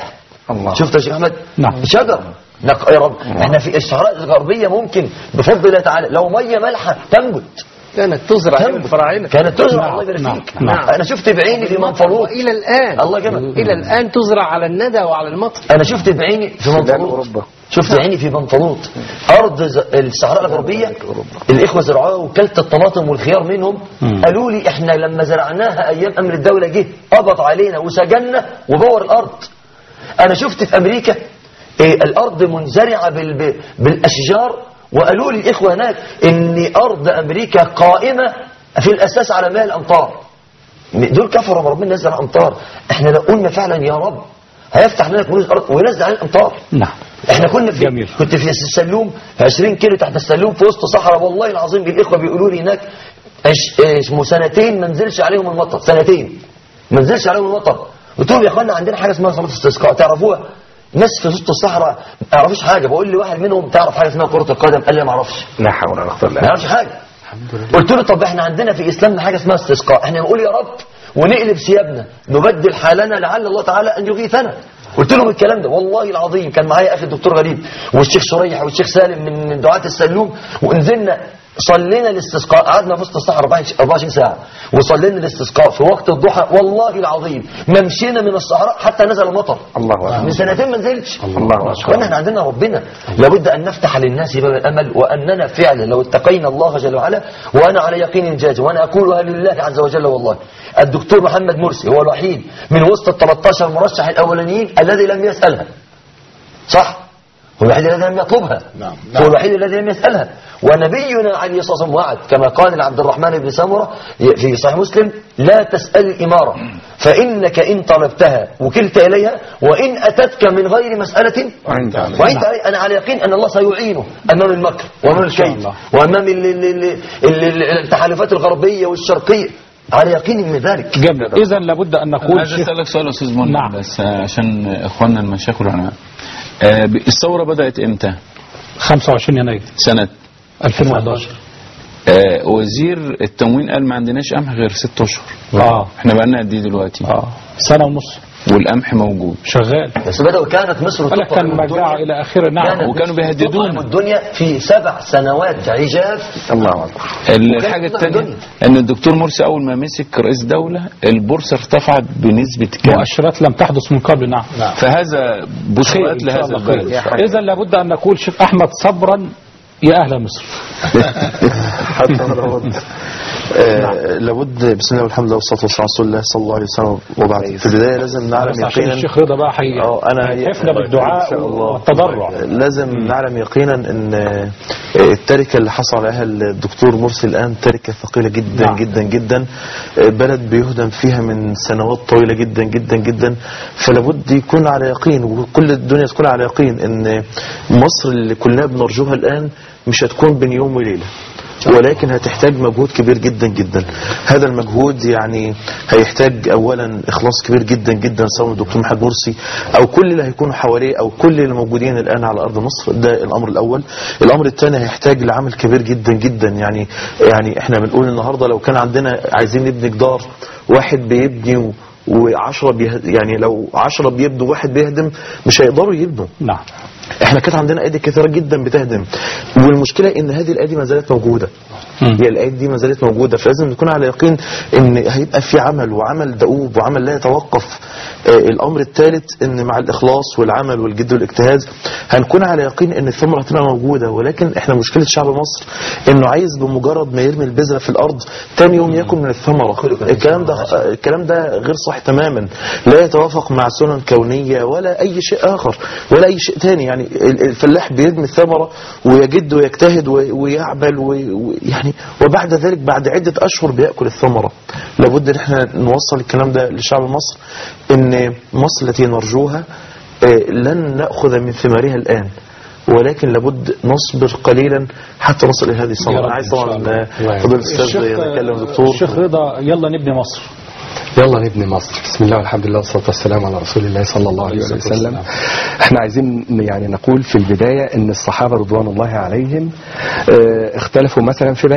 S4: الله.
S8: شفت يا شيخ احمد
S2: نعم.
S8: شجر نق... يا رب احنا في الصحراء الغربيه ممكن بفضل الله تعالى لو ميه مالحه تنبت
S3: كانت تزرع
S8: تنبت.
S3: من الفراعنه
S8: كانت تزرع
S2: نعم،
S8: الله يبارك
S2: نعم،
S8: فيك
S2: نعم.
S8: انا شفت بعيني في منفلوط
S3: الى الان
S8: الله جمل
S3: الى الان تزرع على الندى وعلى المطر
S8: انا شفت بعيني في منفلوط
S4: أوروبا.
S8: شفت بعيني في منفلوط ارض ز- الصحراء الغربيه الاخوه زرعوها وكلت الطماطم والخيار منهم قالوا لي احنا لما زرعناها ايام امن الدوله جه قبض علينا وسجننا وبور الارض انا شفت في امريكا إيه الارض منزرعه بال- ب- بالاشجار وقالوا لي الاخوه هناك ان ارض امريكا قائمه في الاساس على ماء الامطار دول كفروا بربنا نزل امطار احنا لو قلنا فعلا يا رب هيفتح لنا كنوز الارض وينزل علينا الامطار
S2: نعم
S8: احنا كنا في
S2: جميل.
S8: كنت في السلوم 20 كيلو تحت السلوم في وسط صحراء والله العظيم الاخوه بيقولوا لي هناك اش- اسمه سنتين ما نزلش عليهم المطر سنتين ما نزلش عليهم المطر قلت لهم يا اخوانا عندنا حاجه اسمها صلاه استسقاء تعرفوها ناس في وسط الصحراء ما يعرفوش حاجه بقول لي واحد منهم تعرف حاجه اسمها كره القدم قال لي ما اعرفش
S4: لا حول ولا قوه الا
S8: ما
S4: بالله
S8: يعرفش حاجه قلت له طب احنا عندنا في اسلامنا حاجه اسمها استسقاء احنا نقول يا رب ونقلب ثيابنا نبدل حالنا لعل الله تعالى ان يغيثنا قلت لهم الكلام ده والله العظيم كان معايا اخي الدكتور غريب والشيخ شريح والشيخ سالم من من دعاة السلوم ونزلنا صلينا الاستسقاء قعدنا في وسط الصحراء 24 ساعه وصلينا الاستسقاء في وقت الضحى والله العظيم ما مشينا من الصحراء حتى نزل المطر
S4: الله أكبر.
S8: من سنتين ما نزلش
S4: الله أكبر.
S8: اخوانا احنا عندنا ربنا لابد ان نفتح للناس باب الامل واننا فعلا لو اتقينا الله جل وعلا وانا على يقين جاز وانا اقولها لله عز وجل والله الدكتور محمد مرسي هو الوحيد من وسط ال 13 مرشح الاولانيين الذي لم يسالها صح هو الوحيد الذي لم يطلبها
S5: نعم.
S8: هو الوحيد الذي لم يسألها ونبينا عليه الصلاة والسلام وعد كما قال لعبد الرحمن بن سمرة في صحيح مسلم لا تسأل الإمارة فإنك إن طلبتها وكلت إليها وإن أتتك من غير مسألة
S4: وأنت على-
S8: وأنت علي أنا على يقين أن الله سيعينه أمام المكر وأمام
S2: شاء
S8: الكيد
S2: الله.
S8: وأمام ال- ال- ال- ال- ال- التحالفات الغربية والشرقية على يقين من ذلك
S2: جميل اذا لابد ان نقول
S6: عايز
S2: شيخ
S6: اسالك سؤال يا استاذ منى
S2: نعم.
S6: بس عشان اخواننا المشايخ والعلماء آه، الثوره بدات امتى
S2: 25 يناير
S6: سنه
S2: 2011
S6: آه، وزير التموين قال ما عندناش قمح غير ست اشهر
S2: اه
S6: احنا بقالنا قد ايه دلوقتي
S2: اه سنه ونص
S6: والقمح موجود
S2: شغال
S8: بس بدأوا كانت مصر
S2: قال لك
S8: تطعم
S2: كان مجاعه
S8: الدنيا.
S2: الى اخره نعم
S8: كانت
S6: وكانوا
S8: مصر
S6: بيهددونا.
S8: تطعم الدنيا في سبع سنوات عجاف
S4: الله اكبر
S6: الحاجه
S8: وكانت
S6: الثانيه
S8: الدنيا.
S6: ان الدكتور مرسي اول ما مسك رئيس دوله البورصه ارتفعت بنسبه كام
S2: مؤشرات لم تحدث من قبل نعم
S6: فهذا
S2: خير
S6: بشرات
S2: إن شاء
S6: لهذا
S2: الله
S6: البلد
S2: خير. اذا لابد ان نقول شيخ احمد صبرا يا اهل مصر
S9: حتى لابد آه لابد بسم الله والحمد لله والصلاه والسلام على رسول الله صلى الله عليه وسلم وبعد في البدايه لازم نعلم
S2: بس عشان
S9: يقينا
S2: الشيخ رضا بقى حي
S9: اه انا
S2: هيحفنا
S9: إن
S2: بالدعاء
S9: شاء الله.
S2: والتضرع
S9: لازم نعلم يقينا ان آه، التركه اللي حصل عليها الدكتور مرسي الان تركه ثقيله جدا
S2: نعم.
S9: جدا جدا آه، بلد بيهدم فيها من سنوات طويله جدا جدا جدا فلابد يكون على يقين وكل الدنيا تكون على يقين ان مصر اللي كلنا بنرجوها الان مش هتكون بين يوم وليله ولكن هتحتاج مجهود كبير جدا جدا هذا المجهود يعني هيحتاج اولا اخلاص كبير جدا جدا سواء من الدكتور محمد مرسي او كل اللي هيكونوا حواليه او كل اللي موجودين الان على ارض مصر ده الامر الاول الامر الثاني هيحتاج لعمل كبير جدا جدا يعني يعني احنا بنقول النهارده لو كان عندنا عايزين نبني جدار واحد بيبني و- وعشرة بيه يعني لو عشرة بيبنوا واحد بيهدم مش هيقدروا يبنوا
S2: نعم
S9: احنا كانت عندنا ايدي كثيره جدا بتهدم والمشكله ان هذه الايدي ما زالت موجوده
S2: مم.
S9: هي الايدي دي ما زالت موجوده فلازم نكون على يقين ان هيبقى في عمل وعمل دؤوب وعمل لا يتوقف آه الامر الثالث ان مع الاخلاص والعمل والجد والاجتهاد هنكون على يقين ان الثمره هتبقى موجوده ولكن احنا مشكله شعب مصر انه عايز بمجرد ما يرمي البذره في الارض تاني يوم ياكل من الثمره الكلام ده آه، الكلام ده غير صح تماما لا يتوافق مع سنن كونيه ولا اي شيء اخر ولا اي شيء تاني يعني ال- الفلاح بيرمي الثمره ويجد ويجتهد وي- ويعمل وي- ويعني وبعد ذلك بعد عده اشهر بياكل الثمره لابد ان احنا نوصل الكلام ده لشعب مصر ان مصر التي نرجوها آه، لن ناخذ من ثمارها الان ولكن لابد نصبر قليلا حتى نصل الى هذه
S2: يا
S9: الثمره
S2: رب
S9: انا عايز
S2: إن شاء
S9: طبعا
S2: الله.
S9: آه، فضيله الاستاذ يتكلم دكتور
S2: الشيخ رضا يلا نبني مصر
S10: يلا نبني مصر بسم الله والحمد لله والصلاة والسلام على رسول الله صلى الله عليه
S2: الصلاة
S10: وسلم
S2: والسلام.
S10: احنا عايزين يعني نقول في البداية ان الصحابة رضوان الله عليهم اه، اختلفوا مثلا في بيعة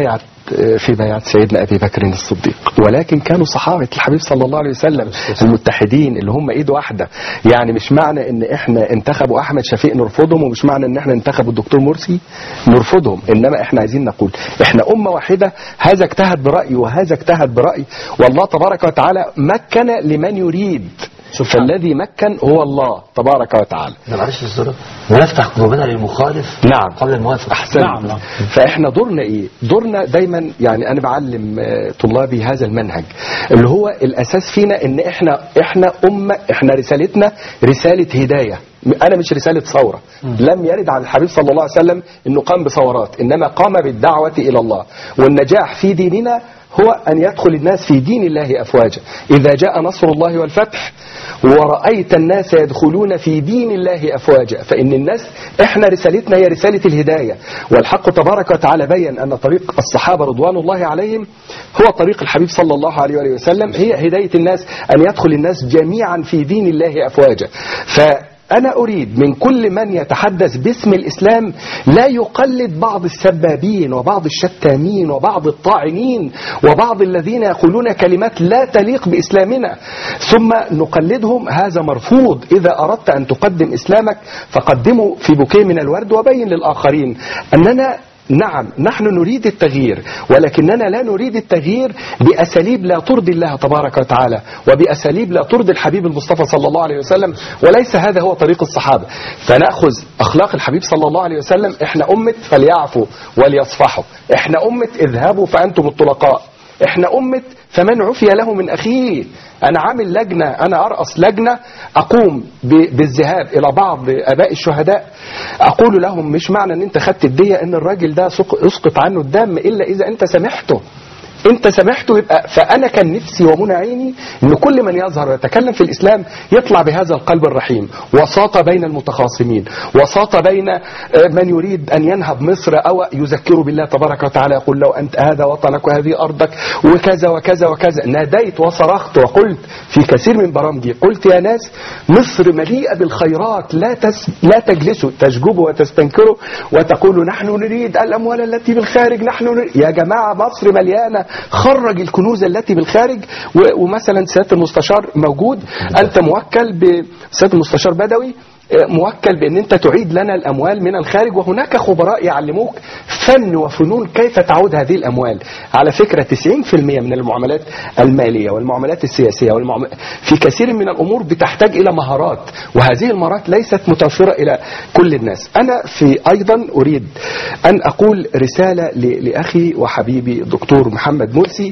S10: في بيعة سيدنا أبي بكر الصديق ولكن كانوا صحابة الحبيب صلى الله عليه وسلم المتحدين اللي هم إيد واحدة يعني مش معنى إن إحنا انتخبوا أحمد شفيق نرفضهم ومش معنى إن إحنا انتخبوا الدكتور مرسي نرفضهم إنما إحنا عايزين نقول إحنا أمة واحدة هذا اجتهد برأي وهذا اجتهد برأي والله تبارك وتعالى مكن لمن يريد فالذي مكن هو الله تبارك وتعالى
S8: ده معلش الصورة ونفتح قلوبنا للمخالف
S10: نعم
S8: قبل الموافق
S10: أحسن
S2: نعم، نعم.
S10: فإحنا دورنا إيه دورنا دايما يعني أنا بعلم آه، طلابي هذا المنهج اللي هو الأساس فينا إن إحنا إحنا أمة إحنا رسالتنا رسالة هداية أنا مش رسالة ثورة لم يرد عن الحبيب صلى الله عليه وسلم إنه قام بثورات إنما قام بالدعوة إلى الله والنجاح في ديننا هو أن يدخل الناس في دين الله أفواجا إذا جاء نصر الله والفتح ورأيت الناس يدخلون في دين الله أفواجا فإن الناس إحنا رسالتنا هي رسالة الهداية والحق تبارك وتعالى بين أن طريق الصحابة رضوان الله عليهم هو طريق الحبيب صلى الله عليه وآله وسلم هي هداية الناس أن يدخل الناس جميعا في دين الله أفواجا ف أنا أريد من كل من يتحدث باسم الإسلام لا يقلد بعض السبابين وبعض الشتامين وبعض الطاعنين وبعض الذين يقولون كلمات لا تليق بإسلامنا ثم نقلدهم هذا مرفوض إذا أردت أن تقدم إسلامك فقدمه في بوكيه من الورد وبين للآخرين أننا نعم نحن نريد التغيير ولكننا لا نريد التغيير بأساليب لا ترضي الله تبارك وتعالى وبأساليب لا ترضي الحبيب المصطفى صلى الله عليه وسلم وليس هذا هو طريق الصحابة فنأخذ أخلاق الحبيب صلى الله عليه وسلم احنا أمة فليعفوا وليصفحوا احنا أمة اذهبوا فأنتم الطلقاء احنا أمة فمن عفي له من أخيه أنا عامل لجنة أنا أرأس لجنة أقوم ب- بالذهاب إلى بعض أباء الشهداء أقول لهم مش معنى أن أنت خدت الدية أن الراجل ده سق- يسقط عنه الدم إلا إذا أنت سامحته انت سامحته يبقى فانا كان نفسي ومنى عيني ان كل من يظهر ويتكلم في الاسلام يطلع بهذا القلب الرحيم وساط بين المتخاصمين وساط بين آه، من يريد ان ينهب مصر او يذكره بالله تبارك وتعالى يقول لو انت هذا وطنك وهذه ارضك وكذا وكذا وكذا ناديت وصرخت وقلت في كثير من برامجي قلت يا ناس مصر مليئه بالخيرات لا تس لا تجلسوا تشجبوا وتستنكروا وتقولوا نحن نريد الاموال التي بالخارج نحن نريد يا جماعه مصر مليانه خرج الكنوز التي بالخارج و- ومثلا سياده المستشار موجود انت موكل بسياده المستشار بدوي آه، موكل بان انت تعيد لنا الاموال من الخارج وهناك خبراء يعلموك فن وفنون كيف تعود هذه الاموال على فكره 90% من المعاملات الماليه والمعاملات السياسيه والمعام... في كثير من الامور بتحتاج الى مهارات وهذه المهارات ليست متوفره الى كل الناس انا في ايضا اريد ان اقول رساله ل... لاخي وحبيبي الدكتور محمد مرسي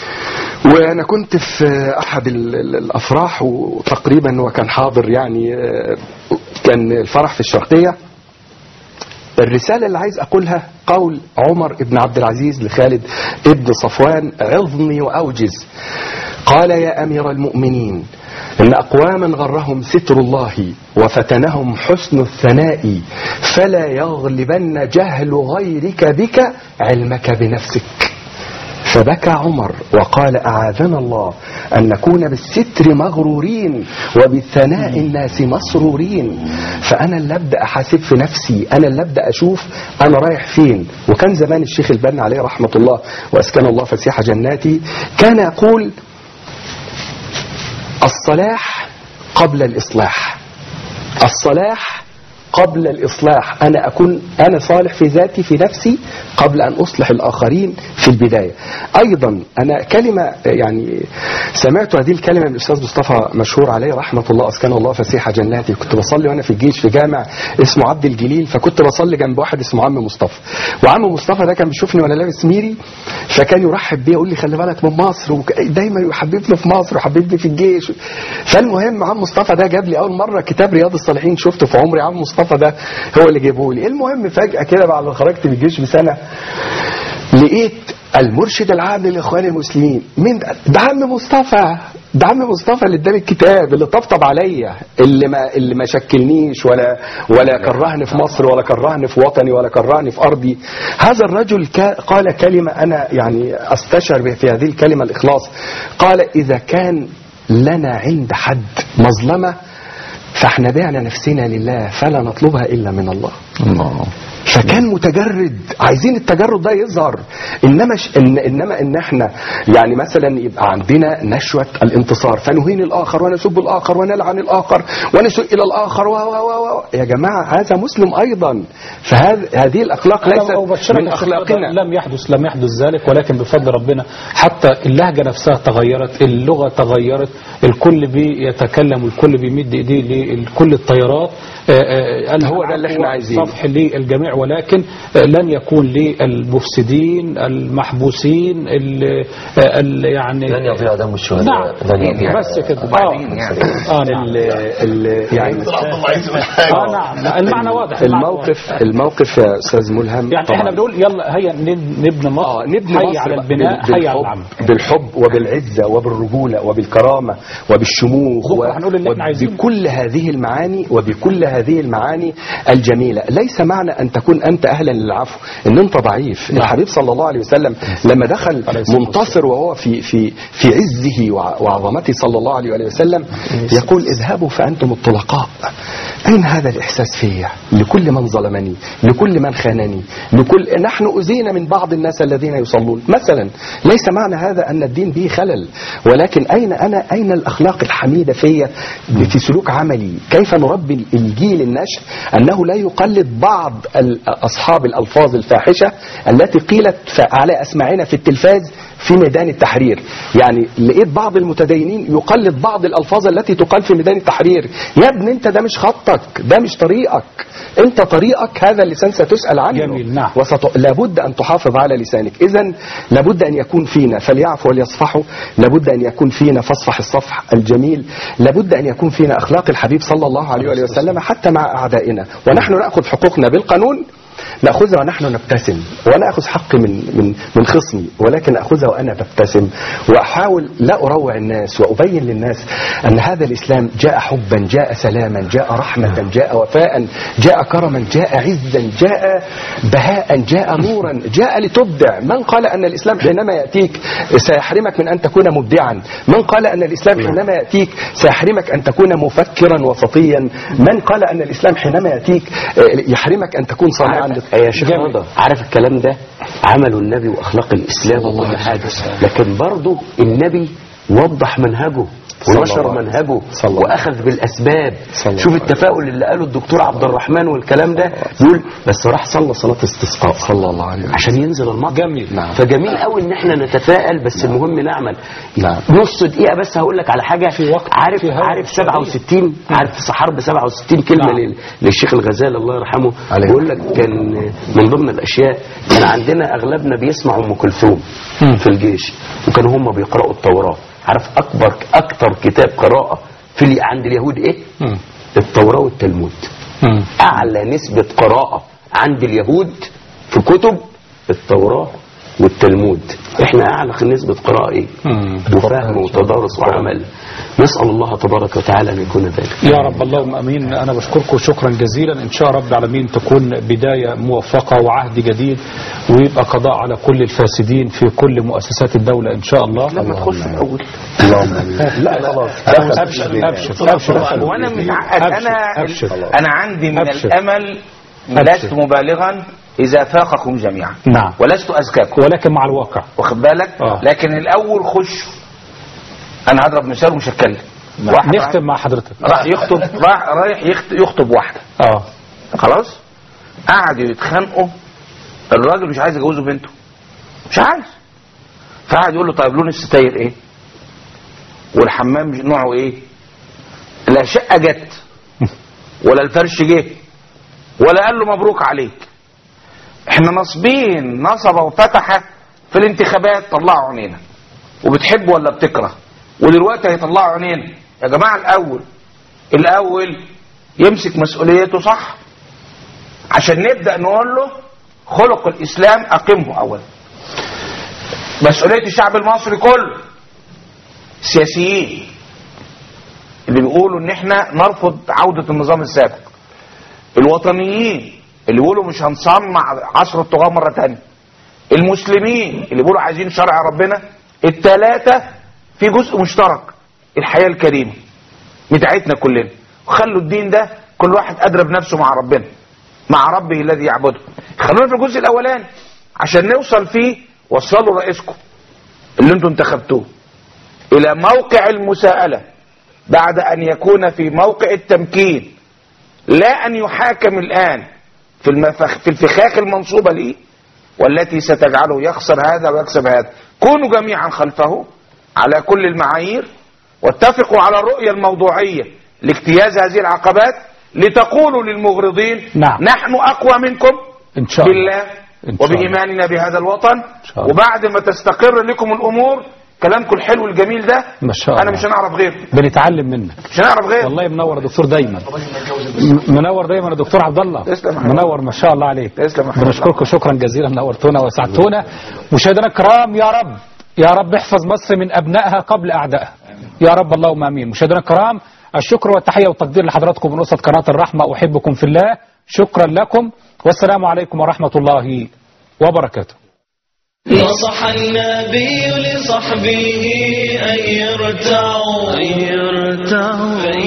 S10: وانا كنت في احد ال- ال- الافراح وتقريبا وكان حاضر يعني آه، كان الفرح في الشرقيه الرسالة اللي عايز أقولها قول عمر بن عبد العزيز لخالد ابن صفوان عظني وأوجز قال يا أمير المؤمنين إن أقواما غرهم ستر الله وفتنهم حسن الثناء فلا يغلبن جهل غيرك بك علمك بنفسك فبكى عمر وقال أعاذنا الله أن نكون بالستر مغرورين وبالثناء الناس مسرورين فأنا اللي أبدأ أحاسب في نفسي أنا اللي أبدأ أشوف أنا رايح فين وكان زمان الشيخ البنا عليه رحمة الله وأسكن الله فسيح جناتي كان يقول الصلاح قبل الإصلاح الصلاح قبل الإصلاح أنا أكون أنا صالح في ذاتي في نفسي قبل أن أصلح الآخرين في البداية أيضا أنا كلمة يعني سمعت هذه الكلمة من الأستاذ مصطفى مشهور عليه رحمة الله أسكن الله فسيح جناتي كنت بصلي وأنا في الجيش في جامع اسمه عبد الجليل فكنت بصلي جنب واحد اسمه عم مصطفى وعم مصطفى ده كان بيشوفني وأنا لابس ميري فكان يرحب بي يقول لي خلي بالك من مصر ودايما يحببني في مصر ويحببني في الجيش فالمهم عم مصطفى ده جاب لي أول مرة كتاب رياض الصالحين شفته في عمري عم مصطفى ده هو اللي جابه لي المهم فجأة كده بعد ما خرجت من الجيش بسنة لقيت المرشد العام للاخوان المسلمين مين ده؟ ده عم مصطفى ده عم مصطفى اللي اداني الكتاب اللي طبطب عليا اللي ما اللي ما شكلنيش ولا ولا كرهني في مصر ولا كرهني في وطني ولا كرهني في ارضي هذا الرجل كا- قال كلمه انا يعني استشعر في هذه الكلمه الاخلاص قال اذا كان لنا عند حد مظلمه فاحنا بعنا نفسنا لله فلا نطلبها الا من الله
S6: الله
S10: فكان متجرد عايزين التجرد ده يظهر انما ش... إن... انما ان احنا يعني مثلا يبقى عندنا نشوه الانتصار فنهين الاخر ونسب الاخر ونلعن الاخر ونسوء الى الاخر و... و... و... و... يا جماعه هذا مسلم ايضا فهذه هذه الاخلاق ليست
S2: أنا أبشرك
S10: من
S2: يا شيخ
S10: اخلاقنا
S2: لم يحدث لم يحدث ذلك ولكن بفضل ربنا حتى اللهجة نفسها تغيرت اللغة تغيرت الكل بيتكلم والكل بيمد ايديه لكل الطيارات آه، آه،
S10: هو ده اللي احنا عايزينه.
S2: صفح للجميع ولكن آه، لن يكون للمفسدين المحبوسين ال- آه، ال- يعني
S8: لن يضيع دم الشهداء
S2: نعم
S8: لن يضيع
S2: بس كده اه
S4: وبعدين يعني
S2: اه نعم
S10: ال... ال... يعني
S2: اه نعم لا، المعنى واضح المعنى
S10: الموقف الموقف يا استاذ ملهم
S2: يعني
S10: طبعاً.
S2: احنا بنقول يلا هيا نب- نبني مصر
S10: اه نبني
S2: حي
S10: مصر
S2: على
S10: بقى
S2: البناء
S10: بال-
S2: حي على
S10: بالحب-
S2: العمل
S10: بالحب وبالعزة وبالرجولة وبالكرامة وبالشموخ
S2: بكرة هنقول اللي احنا عايزينه.
S10: وبكل هذه المعاني وبكل هذه المعاني الجميلة ليس معنى أن تكون أنت أهلا للعفو أن أنت ضعيف الحبيب صلى الله عليه وسلم لما دخل منتصر وهو في في في عزه وع- وعظمته صلى الله عليه وآله وسلم يقول اذهبوا فأنتم الطلقاء أين هذا الإحساس فيا لكل من ظلمني لكل من خانني لكل نحن أزينا من بعض الناس الذين يصلون مثلا ليس معنى هذا أن الدين به خلل ولكن أين أنا أين الأخلاق الحميدة فيا في سلوك عملي كيف نربي الجيل النشء أنه لا يقلد بعض ال- أصحاب الألفاظ الفاحشة التي قيلت ف- على أسماعنا في التلفاز في ميدان التحرير يعني لقيت بعض المتدينين يقلد بعض الألفاظ التي تقال في ميدان التحرير يا ابني انت ده مش خطك ده مش طريقك انت طريقك هذا اللسان ستسأل عنه
S2: جميل، نعم.
S10: وست... لابد أن تحافظ على لسانك إذا لابد أن يكون فينا فليعفوا وليصفحوا لابد أن يكون فينا فاصفح الصفح الجميل لابد أن يكون فينا أخلاق الحبيب صلى الله عليه وآله وسلم حتى مع أعدائنا ونحن نأخذ حقوقنا بالقانون نأخذها ونحن نبتسم وأنا أخذ حقي من من من خصمي ولكن أخذها وأنا ببتسم وأحاول لا أروع الناس وأبين للناس أن هذا الإسلام جاء حبا جاء سلاما جاء رحمة جاء وفاء جاء كرما جاء عزا جاء بهاء جاء نورا جاء لتبدع من قال أن الإسلام حينما يأتيك سيحرمك من أن تكون مبدعا من قال أن الإسلام حينما يأتيك سيحرمك أن تكون مفكرا وسطيا من قال أن الإسلام حينما يأتيك آه، يحرمك أن تكون صانعا
S7: عارف
S10: للط-
S7: يا شيخ رضا عارف الكلام ده عمله النبي واخلاق الاسلام وكل حاجه لكن برضه النبي وضح منهجه ونشر منهجه
S10: صلى الله
S7: واخذ بالاسباب
S10: صلى الله
S7: شوف التفاؤل اللي قاله الدكتور عبد الرحمن والكلام ده يقول بس راح صلى صلاه استسقاء
S10: صلى الله عليه وسلم
S7: عشان ينزل المطر
S2: جميل.
S10: نعم.
S7: فجميل قوي ان احنا نتفائل بس المهم نعمل
S10: نعم.
S7: نص دقيقه بس هقول لك على حاجه
S2: في وقت-
S7: عارف
S2: في هوا
S7: عارف
S2: شديد.
S7: 67 عارف في حرب 67 كلمه
S2: نعم.
S7: لل- للشيخ الغزالي الله يرحمه
S10: عليه
S7: بيقول لك كان من ضمن الاشياء كان عندنا اغلبنا بيسمع ام كلثوم في الجيش وكانوا هم بيقراوا التوراه عارف اكبر اكتر كتاب قراءه في ال- عند اليهود ايه
S2: مم.
S7: التوراه والتلمود
S2: مم.
S7: اعلى نسبة قراءة عند اليهود في كتب التوراة والتلمود احنا اعلى نسبة قراءة ايه
S2: مم.
S7: وفهم وتدارس وعمل نسأل الله تبارك وتعالى ان يكون ذلك
S2: يا رب اللهم امين انا بشكركم شكرا جزيلا ان شاء رب العالمين تكون بدايه موفقه وعهد جديد ويبقى قضاء على كل الفاسدين في كل مؤسسات الدوله ان شاء الله
S7: لما تخش الاول
S10: اللهم امين لا خلاص
S2: ابشر ابشر ابشر
S4: وانا متعقد
S2: أبشر،
S4: انا
S2: أبشر.
S4: انا عندي من
S2: أبشر.
S4: الامل
S2: أبشر.
S4: لست مبالغا اذا فاقكم جميعا
S2: نعم
S4: ولست اذكاكم
S2: ولكن مع الواقع
S4: واخد بالك
S2: آه.
S4: لكن الاول خشوا انا هضرب مثال ومش هتكلم واحد
S2: نختم مع حضرتك
S4: راح يخطب راح رايح يخت- يخطب واحده
S2: اه
S4: خلاص قعدوا يتخانقوا الراجل مش عايز يجوزه بنته مش عايز فقعد يقول له طيب لون الستاير ايه والحمام مش- نوعه ايه لا شقه جت ولا الفرش جه ولا قال له مبروك عليك احنا نصبين نصب وفتح في الانتخابات طلعوا عينينا وبتحب ولا بتكره ودلوقتي هيطلعوا عينينا يا جماعه الاول الاول يمسك مسؤوليته صح عشان نبدا نقول له خلق الاسلام اقمه اولا مسؤوليه الشعب المصري كله السياسيين اللي بيقولوا ان احنا نرفض عوده النظام السابق الوطنيين اللي بيقولوا مش هنصنع عصر الطغاة مرة تانية المسلمين اللي بيقولوا عايزين شرع ربنا التلاتة في جزء مشترك الحياة الكريمة بتاعتنا كلنا وخلوا الدين ده كل واحد أدرى بنفسه مع ربنا مع ربه الذي يعبده خلونا في الجزء الاولاني عشان نوصل فيه وصلوا رئيسكم اللي انتم انتخبتوه الى موقع المساءله بعد ان يكون في موقع التمكين لا ان يحاكم الان في المفخ في الفخاخ المنصوبه ليه والتي ستجعله يخسر هذا ويكسب هذا كونوا جميعا خلفه على كل المعايير واتفقوا على الرؤيه الموضوعيه لاجتياز هذه العقبات لتقولوا للمغرضين
S2: نعم.
S4: نحن اقوى منكم
S2: إن شاء الله.
S4: بالله
S2: إن شاء الله.
S4: وبايماننا بهذا الوطن
S2: شاء الله.
S4: وبعد ما تستقر لكم الامور كلامكم الحلو الجميل ده
S2: ما شاء
S4: انا
S2: الله.
S4: مش هنعرف غيره
S2: بنتعلم منك
S4: مش هنعرف غيره
S2: والله منور يا دكتور دايما م- منور دايما يا دكتور عبد الله
S4: تسلم يا حبيبي.
S2: منور ما شاء الله عليك
S4: تسلم يا حبيبي.
S2: بنشكركم شكرا جزيلا نورتونا وسعدتونا مشاهدينا الكرام يا رب يا رب احفظ مصر من ابنائها قبل اعدائها يا رب اللهم امين مشاهدينا الكرام الشكر والتحيه والتقدير لحضراتكم من وسط قناه الرحمه احبكم في الله شكرا لكم والسلام عليكم ورحمه الله وبركاته
S1: نصح النبي لصحبه أن يرتعوا فإن